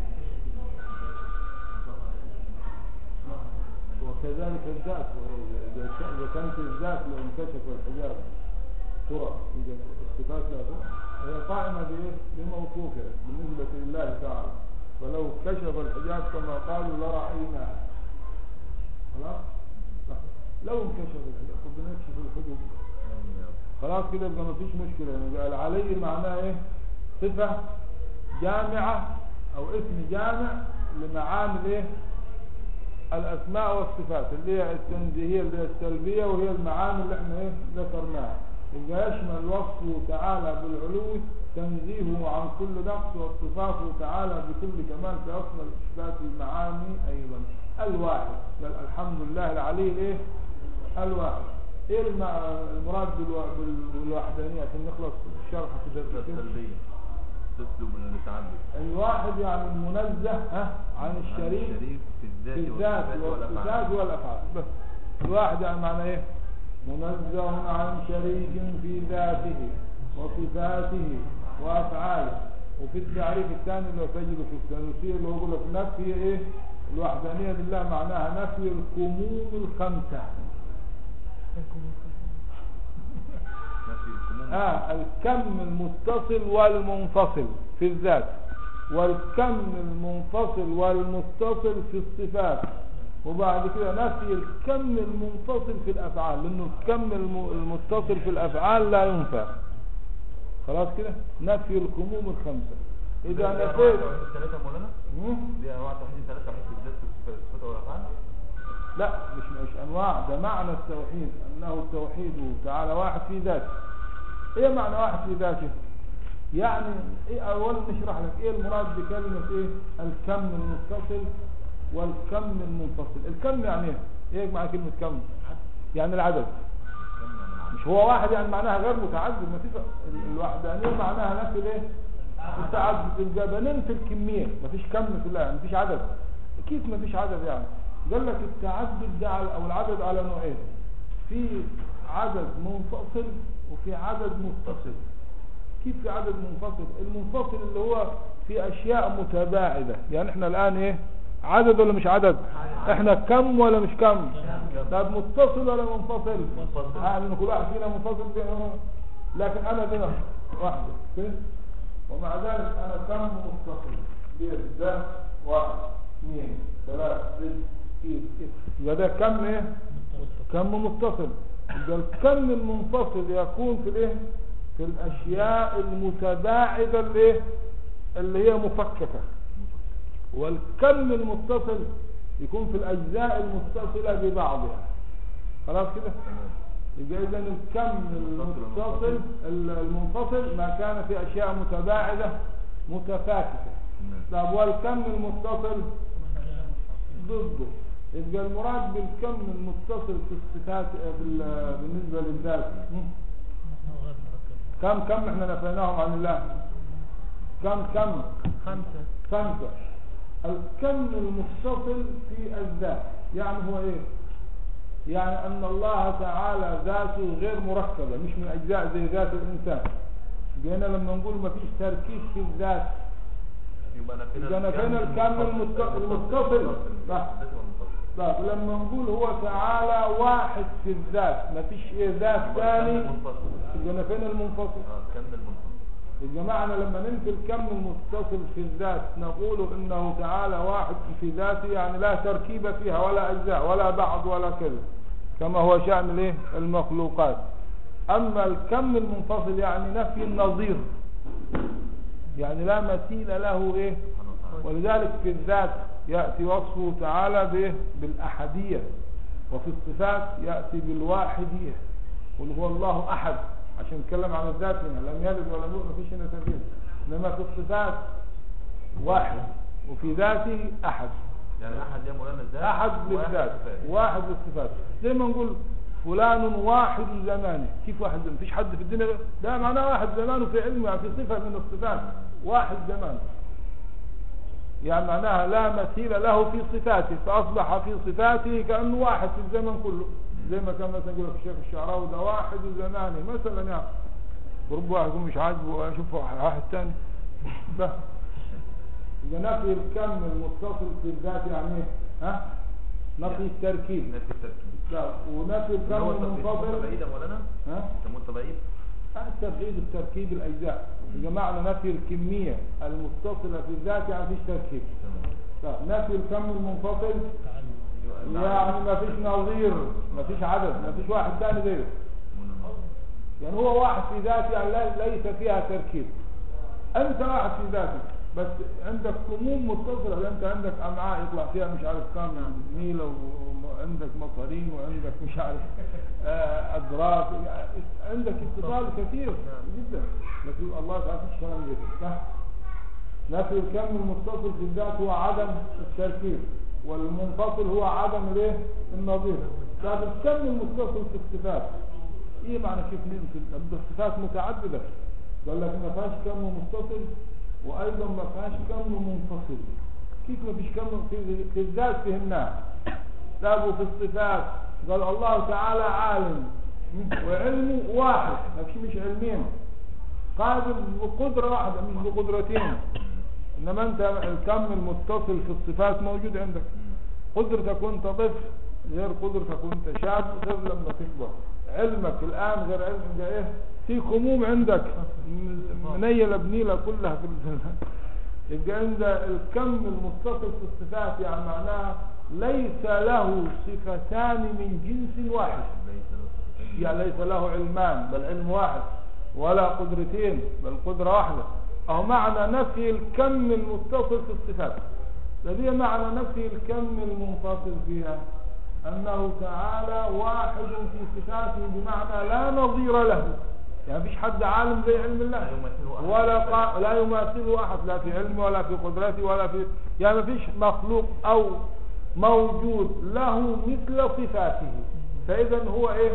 وكذلك الذات وهي- إذا ك- إذا كانت الذات لو انكشف الحجاب ترى إذا الصفات لا ترى هي قائمة بإيه؟ بموصوفها بالنسبة لله تعالى فلو كشف الحجاب كما قالوا لرأيناها خلاص؟ صح. لو انكشف الحجاب طب بنكشف الحجب خلاص كده يبقى ما فيش مشكلة يعني يبقى العلي معناه ايه صفة جامعة او اسم جامع لمعاني الايه الاسماء والصفات اللي هي التنزيهية اللي هي السلبية وهي المعاني اللي احنا ايه ذكرناها يبقى يشمل وصفه تعالى بالعلو تنزيهه عن كل نقص واتصافه تعالى بكل كمال في اصل اثبات المعاني ايضا الواحد بل الحمد لله العلي الايه الواحد ايه الم- المراد بالوا- بال- بالوحدانية عشان نخلص الشرح في
الصفة
درس
السلبية تسلب التعدد
الواحد يعني المنزه ها عن
عن
الشريك
الشريك في الذات
في الذات
والصفات
والصفات
والأفعال
والافعال بس الواحد يعني معنى ايه منزه عن شريك في ذاته وصفاته وافعاله وفي التعريف الثاني اللي هو تجده في الثالوثية اللي هو يقول لك نفي ايه الوحدانية لله معناها نفي الكموم الخمسة
نفي الكموم
آه الكم المتصل والمنفصل في الذات والكم المنفصل والمتصل في الصفات وبعد كده نفي الكم المنفصل في الأفعال لأنه الكم الم- المتصل في الأفعال لا ينفع خلاص كده نفي الكموم الخمسة إذا
دي أنواع
نفيت
توحيد ثلاثة يا مولانا
مم؟
دي أنواع توحيد ثلاثة توحيد في الذات في الصفات والأفعال
لا مش مش انواع ده معنى التوحيد انه التوحيد تعالى واحد في ذاته ايه معنى واحد في ذاته يعني ايه اولا نشرح لك ايه المراد بكلمة ايه الكم المتصل والكم المنفصل الكم يعني ايه ايه معنى كلمة كم يعني العدد
كم من العدد
مش هو واحد يعني معناها غير متعدد ما فيش ال- الوحدانية معناها نفي الايه التعدد يبقى ننفي الكمية ما فيش كم في الله ما فيش عدد كيف ما فيش عدد يعني قال لك التعدد ده على او العدد على نوعين في عدد منفصل وفي عدد متصل كيف في عدد منفصل المنفصل اللي هو في اشياء متباعدة يعني احنا الان ايه عدد ولا مش عدد احنا كم ولا مش كم طب متصل ولا منفصل
منفصل.
آه لان كل واحد فينا منفصل بين- لكن انا ده واحد كده ومع ذلك انا كم متصل بين ده واحد اثنين ثلاثة ست كيف كيف يبقى ده كم ايه كم متصل يبقى الكم المنفصل يكون في الايه في الاشياء المتباعدة اللي ايه اللي هي مفككة والكم المتصل يكون في الاجزاء المتصلة ببعضها خلاص كده يبقى اذا الكم المتصل المنفصل ما كان في اشياء متباعدة متفاككة طب والكم المتصل ضده يبقى المراد بالكم المتصل في الصفات في ال- بالنسبة للذات مم. كم كم احنا نفيناهم عن الله كم كم
خمسة
خمسة الكم المتصل في الذات يعني هو ايه يعني ان الله تعالى ذاته غير مركبة مش من اجزاء زي ذات الانسان بينا لما نقول ما فيش تركيز في الذات
يبقى نفينا
يبقى نفينا الكم المتصل- المتصل. صح.
الذات والمتصل
طيب لما نقول هو تعالى واحد في الذات ما فيش ايه ذات
يبقى
ثاني
الكم المنفصل
يبقى نفينا المنفصل
اه الكم المنفصل
يبقى معنى لما ننفي الكم المتصل في الذات نقول انه تعالى واحد في ذاته يعني لا تركيب فيها ولا اجزاء ولا بعض ولا كذا كما هو شأن الايه المخلوقات اما الكم المنفصل يعني نفي النظير يعني لا مثيل له ايه
سبحانه وتعالى
ولذلك في الذات يأتي وصفه تعالى به بالأحدية وفي الصفات يأتي بالواحدية قل هو الله أحد عشان نتكلم عن الذات هنا لم يلد ولم يولد مفيش هنا ترتيب إنما في الصفات واحد وفي ذاته أحد
يعني احد يا مولانا الذات
أحد
واحد
للذات
صفات.
واحد للصفات زي ما نقول فلان واحد زمانه كيف واحد زمان مفيش حد في الدنيا غير- ده معناه واحد زمانه في علمه يعني في صفة من الصفات واحد زمان يعني معناها لا مثيل له في صفاته فأصبح في صفاته كأنه واحد في الزمن كله زي ما كان مثلا يقول لك الشيخ الشعراوي ده واحد زمانه مثلا يعني رب واحد يكون مش عاجبه ويشوف واحد ثاني ده إذا نفي الكم المتصل في الذات يعني ايه؟ ها؟ نفي التركيب
نفي التركيب
لا ونفي
اللي
الكم
هو
المنفصل
التبعيد يا مولانا
ها؟
يسموه التبعيد
التبعيد التركيب الأجزاء يا جماعة نفي الكمية المتصلة في الذات يعني فيش تركيب
تمام
لا نفي الكم المنفصل
تعلم
يعني ما فيش نظير ما فيش عدد ما فيش واحد ثاني غيره يعني هو واحد في ذاته يعني لا- ليس فيها تركيب انت واحد في ذاتك بس عندك كموم متصلة انت عندك امعاء يطلع فيها مش عارف كام ميلة وعندك مصارين وعندك مش عارف آه، ادراك يعني عندك اتصال كثير جدا لكن الله تعالى فيش كلام زي كده صح؟ نفي الكم المتصل في الذات هو عدم التركيب والمنفصل هو عدم الايه النظير لكن الكم المتصل في الصفات ايه معنى كيف نمكن ده الصفات متعدده قال لك ما فيهاش كم متصل وايضا ما فيهاش كم منفصل كيف ما فيش كم في, في الذات فهمناه لابو في الصفات قال الله تعالى عالم وعلمه واحد ما فيش مش علمين قادر بقدرة واحدة مش بقدرتين إنما أنت الكم المتصل في الصفات موجود عندك قدرتك وأنت طفل غير قدرتك وأنت شاب غير لما تكبر علمك الآن غير علم ده إيه في كموم عندك منيلة بنيلة كلها في ال- يبقى عند الكم المتصل في الصفات يعني معناها ليس له صفتان من جنس واحد يعني ليس له علمان بل علم واحد ولا قدرتين بل قدرة واحدة أو معنى نفي الكم المتصل في الصفات الذي معنى نفي الكم المنفصل فيها أنه تعالى واحد في صفاته بمعنى لا نظير له يعني مفيش حد عالم زي علم الله
لا يمثله أحد.
ولا قا... لا يماثله أحد لا في علمه ولا في قدرته ولا في يعني مفيش مخلوق أو موجود له مثل صفاته فإذا هو إيه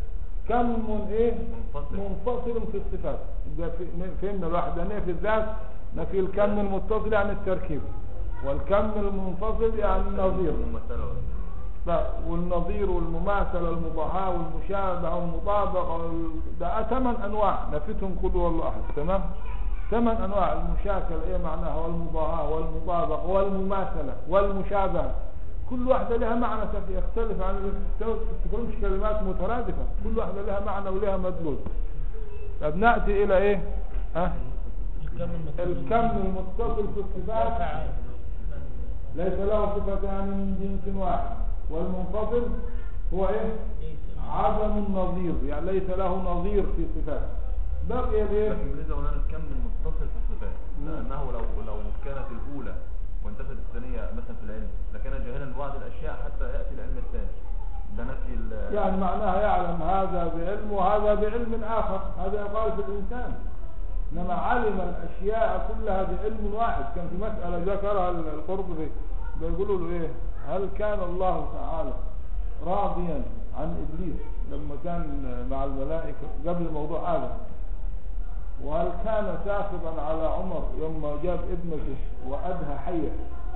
كم إيه
منفصل.
منفصل في الصفات يبقى في- فهمنا الوحدانية في الذات نفي الكم المتصل عن التركيب والكم المنفصل يعني النظير
ممثله
لا والنظير والمماثلة والمضاهاة والمشابهة والمطابقة وال- ده ثمان أنواع نفيتهم كل والله أحد تمام ثمان أنواع المشاكلة إيه معناها والمضاهاة والمطابقة والمماثلة والمشابهة كل واحدة لها معنى تف- يختلف عن ال- تكونش كلمات مترادفة كل واحدة لها معنى ولها مدلول طب نأتي إلى إيه ها
الكم المتصل
الكم المتصل في الصفات
تعالى.
ليس له صفتان من جنس واحد والمنفصل هو ايه
ليس
عدم النظير يعني ليس له نظير في صفاته بقي الايه
لكن بالنسبه لنا الكم المتصل في الصفات لانه لو لو كانت الاولى وانتفت الثانيه مثلا في العلم لكان جاهلا ببعض الاشياء حتى ياتي العلم الثاني ده نفي ال-
يعني معناها يعلم هذا بعلم وهذا بعلم آخر هذا يقال في الإنسان إنما علم الأشياء كلها بعلم واحد كان في مسألة ذكرها القرطبي بيقولوا له إيه هل كان الله تعالى راضيا عن إبليس لما كان مع الملائكة قبل موضوع آدم وهل كان ساخطا على عمر يوم ما جاب ابنته وأدهى حية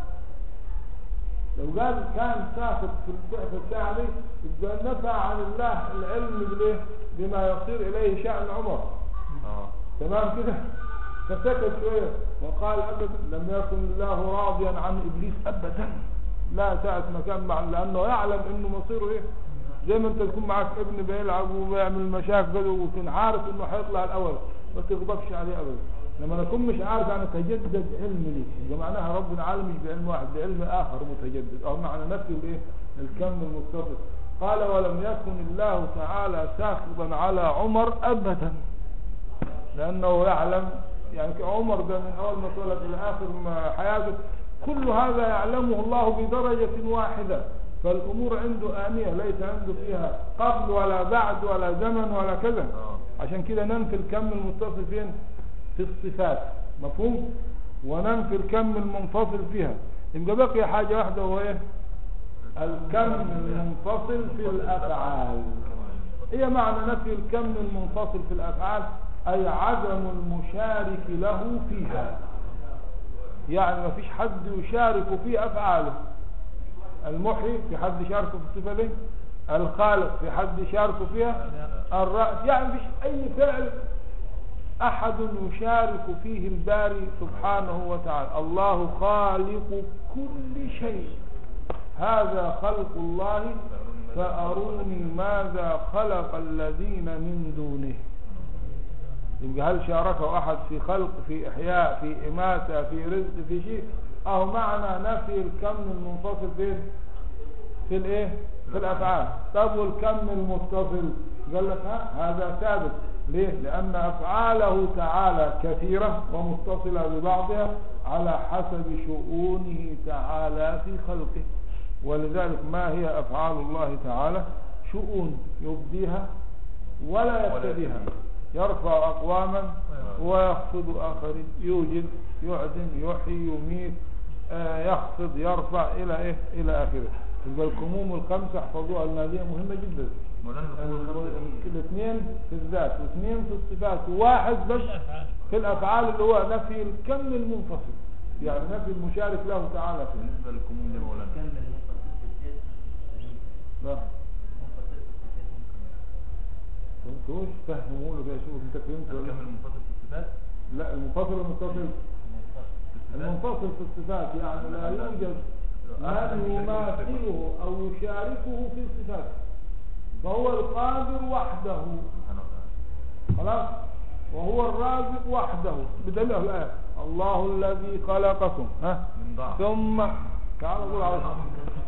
لو قال كان ساخط في الس- في الساعة دي يبقى نفى عن الله العلم بالايه بما يصير إليه شأن عمر
اه
تمام كده فسكت شوية وقال أبدا لم يكن الله راضيا عن إبليس أبدا لا ساعة ما كان مع لأنه يعلم إنه مصيره إيه زي ما أنت تكون معك ابن بيلعب وبيعمل مشاكل كده ويكون عارف إنه هيطلع الأول ما تغضبش عليه أبدا لما نكون مش عارف أنا تجدد علم لي يبقى معناها ربنا عالم مش بعلم واحد بعلم آخر متجدد أو معنى نفسه الإيه الكم المتصل قال ولم يكن الله تعالى ساخطا على عمر أبدا لأنه يعلم يعني عمر ده من أول ما اتولد إلى آخر ما حياته كل هذا يعلمه الله بدرجة واحدة فالأمور عنده آنية ليس عنده فيها قبل ولا بعد ولا زمن ولا كذا
اه
عشان كده ننفي الكم المتصل فين في الصفات مفهوم وننفي الكم المنفصل فيها يبقى بقي حاجة واحدة وهو ايه الكم المنفصل في الأفعال هي معنى نفي الكم المنفصل في الأفعال أي عدم المشارك له فيها يعني ما فيش حد يشارك في أفعاله المحيي في حد يشاركه في الصفة دي الخالق في حد يشاركه فيها الرأس يعني مفيش أي فعل أحد يشارك فيه الباري سبحانه وتعالى الله خالق كل شيء هذا خلق الله فأروني ماذا خلق الذين من دونه يبقى هل شاركه أحد في خلق في إحياء في إماتة في رزق في شيء أو معنى نفي الكم المنفصل فين في الإيه في الأفعال طب والكم المتصل قال لك ها هذا ثابت ليه لأن أفعاله تعالى كثيرة ومتصلة ببعضها على حسب شؤونه تعالى في خلقه ولذلك ما هي أفعال الله تعالى شؤون يبديها ولا يبتديها يرفع أقواما ويخفض آخرين يوجد يعدم يحيي يميت آه، يخفض يرفع إلى إيه إلى آخره يبقى الكموم الخمسة احفظوها المالية مهمة جدا
مولانا الكموم الخمسة دي
الاثنين في الذات واثنين في الصفات وواحد بس في الأفعال اللي هو نفي الكم المنفصل يعني نفي المشارك له تعالى فيه
بالنسبة للكموم دي مولانا
كم المنفصل في الجسم
لا
منفصل في الجسم
فهمتوش فهموا له كده شوف انت فهمت ولا
الكم المنفصل في الصفات
لا المنفصل والمتصل
في الصفات
المنفصل في الصفات يعني لا يوجد من يماثله او يشاركه في الصفات فهو القادر وحده
سبحانه وتعالى
خلاص وهو الرازق وحده بدليل الآية الله الذي خلقكم ها
من ضعف
ثم تعالوا نقول على طول.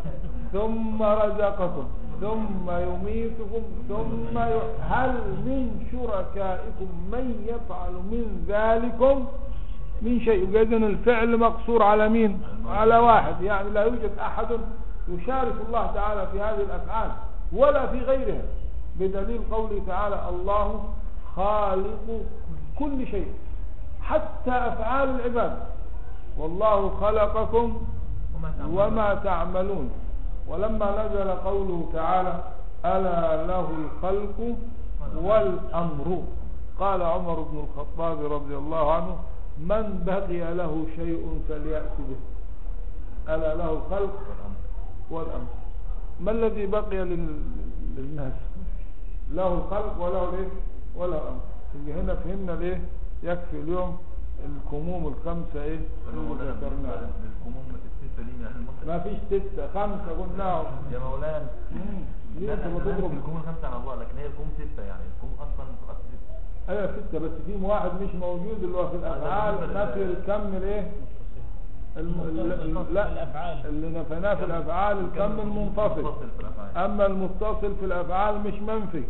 ثم رزقكم ثم يميتكم ثم ي... هل من شركائكم من يفعل من ذلكم من شيء إذن الفعل مقصور على مين على واحد يعني لا يوجد أحد يشارك الله تعالى في هذه الأفعال ولا في غيرها بدليل قوله تعالى الله خالق كل شيء حتى أفعال العباد والله خلقكم
وما تعملون
وما تعملون ولما نزل قوله تعالى ألا له الخلق والأمر قال عمر بن الخطاب رضي الله عنه من بقي له شيء فليأت به ألا له الخلق والأمر ما الذي بقي لل... للناس له الخلق وله الايه وله الأمر يبقى هنا فهمنا ليه يكفي اليوم الكموم الخمسة ايه اللي
مولانا
ذكرناها
بالنسبة للكموم الستة دي من أهل المصري
ما فيش ستة خمسة قلناهم
يا مولانا
مم. ليه
لا
انت
أنا
بتضرب
عارف الكموم خمسة على الله لكن هي الكموم ستة يعني الكموم أصلا أصل ستة
ايوه ستة بس في واحد مش موجود اللي هو في الافعال
بالنسبة
نفي
لل-
الكم الايه الم... ال- لا
الأفعال.
اللي نفيناه في الافعال الكم المنفصل
منفصل في الأفعال
اما المتصل في الافعال مش منفي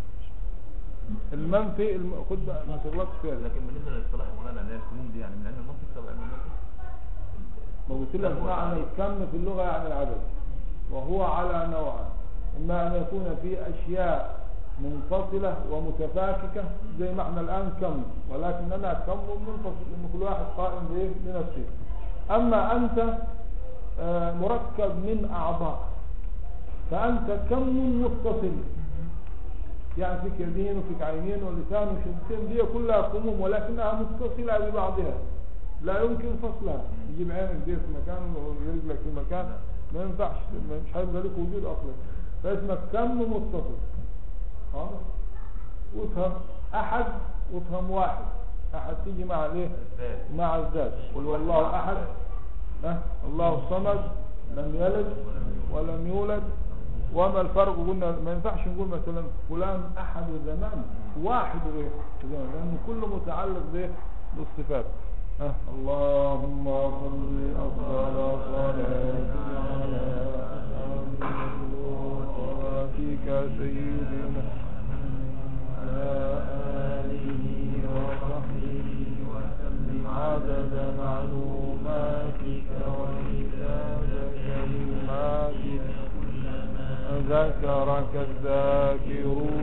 المنفي الم... خد بقى ما تغلطش فيها
لكن بالنسبة للاصطلاح يا مولانا اللي هي الكموم دي يعني من علم المنطق طب علم المنطق
ما قلت لك
هو
معنى
تعريف.
الكم في اللغة يعني العدد وهو على نوعان إما أن يكون في أشياء منفصلة ومتفاككة زي ما احنا الآن كم ولكننا كم منفصل لأن كل واحد قائم بإيه بنفسه أما أنت آه، مركب من أعضاء فأنت كم متصل يعني فيك يدين وفيك عينين ولسان وشفتين دي كلها كموم ولكنها متصلة ببعضها لا يمكن فصلها يجيب عينك دي في مكان ورجلك في مكان ما ينفعش مش هيبقى لك وجود اصلا فاسمك كم متصل خلاص وافهم احد وافهم واحد احد تيجي مع الايه
الذات
مع الذات قل والله احد أه؟ الله الصمد لم يلد ولم يولد وما الفرق قلنا ما ينفعش نقول مثلا فلان احد زمان واحد ايه زمان لان كله متعلق بايه بالصفات أه؟ اللهم صل افضل صلاه على صلاتك سيدنا على آله وصحبه وسلم عدد معلوماتك تبارك الذاكرون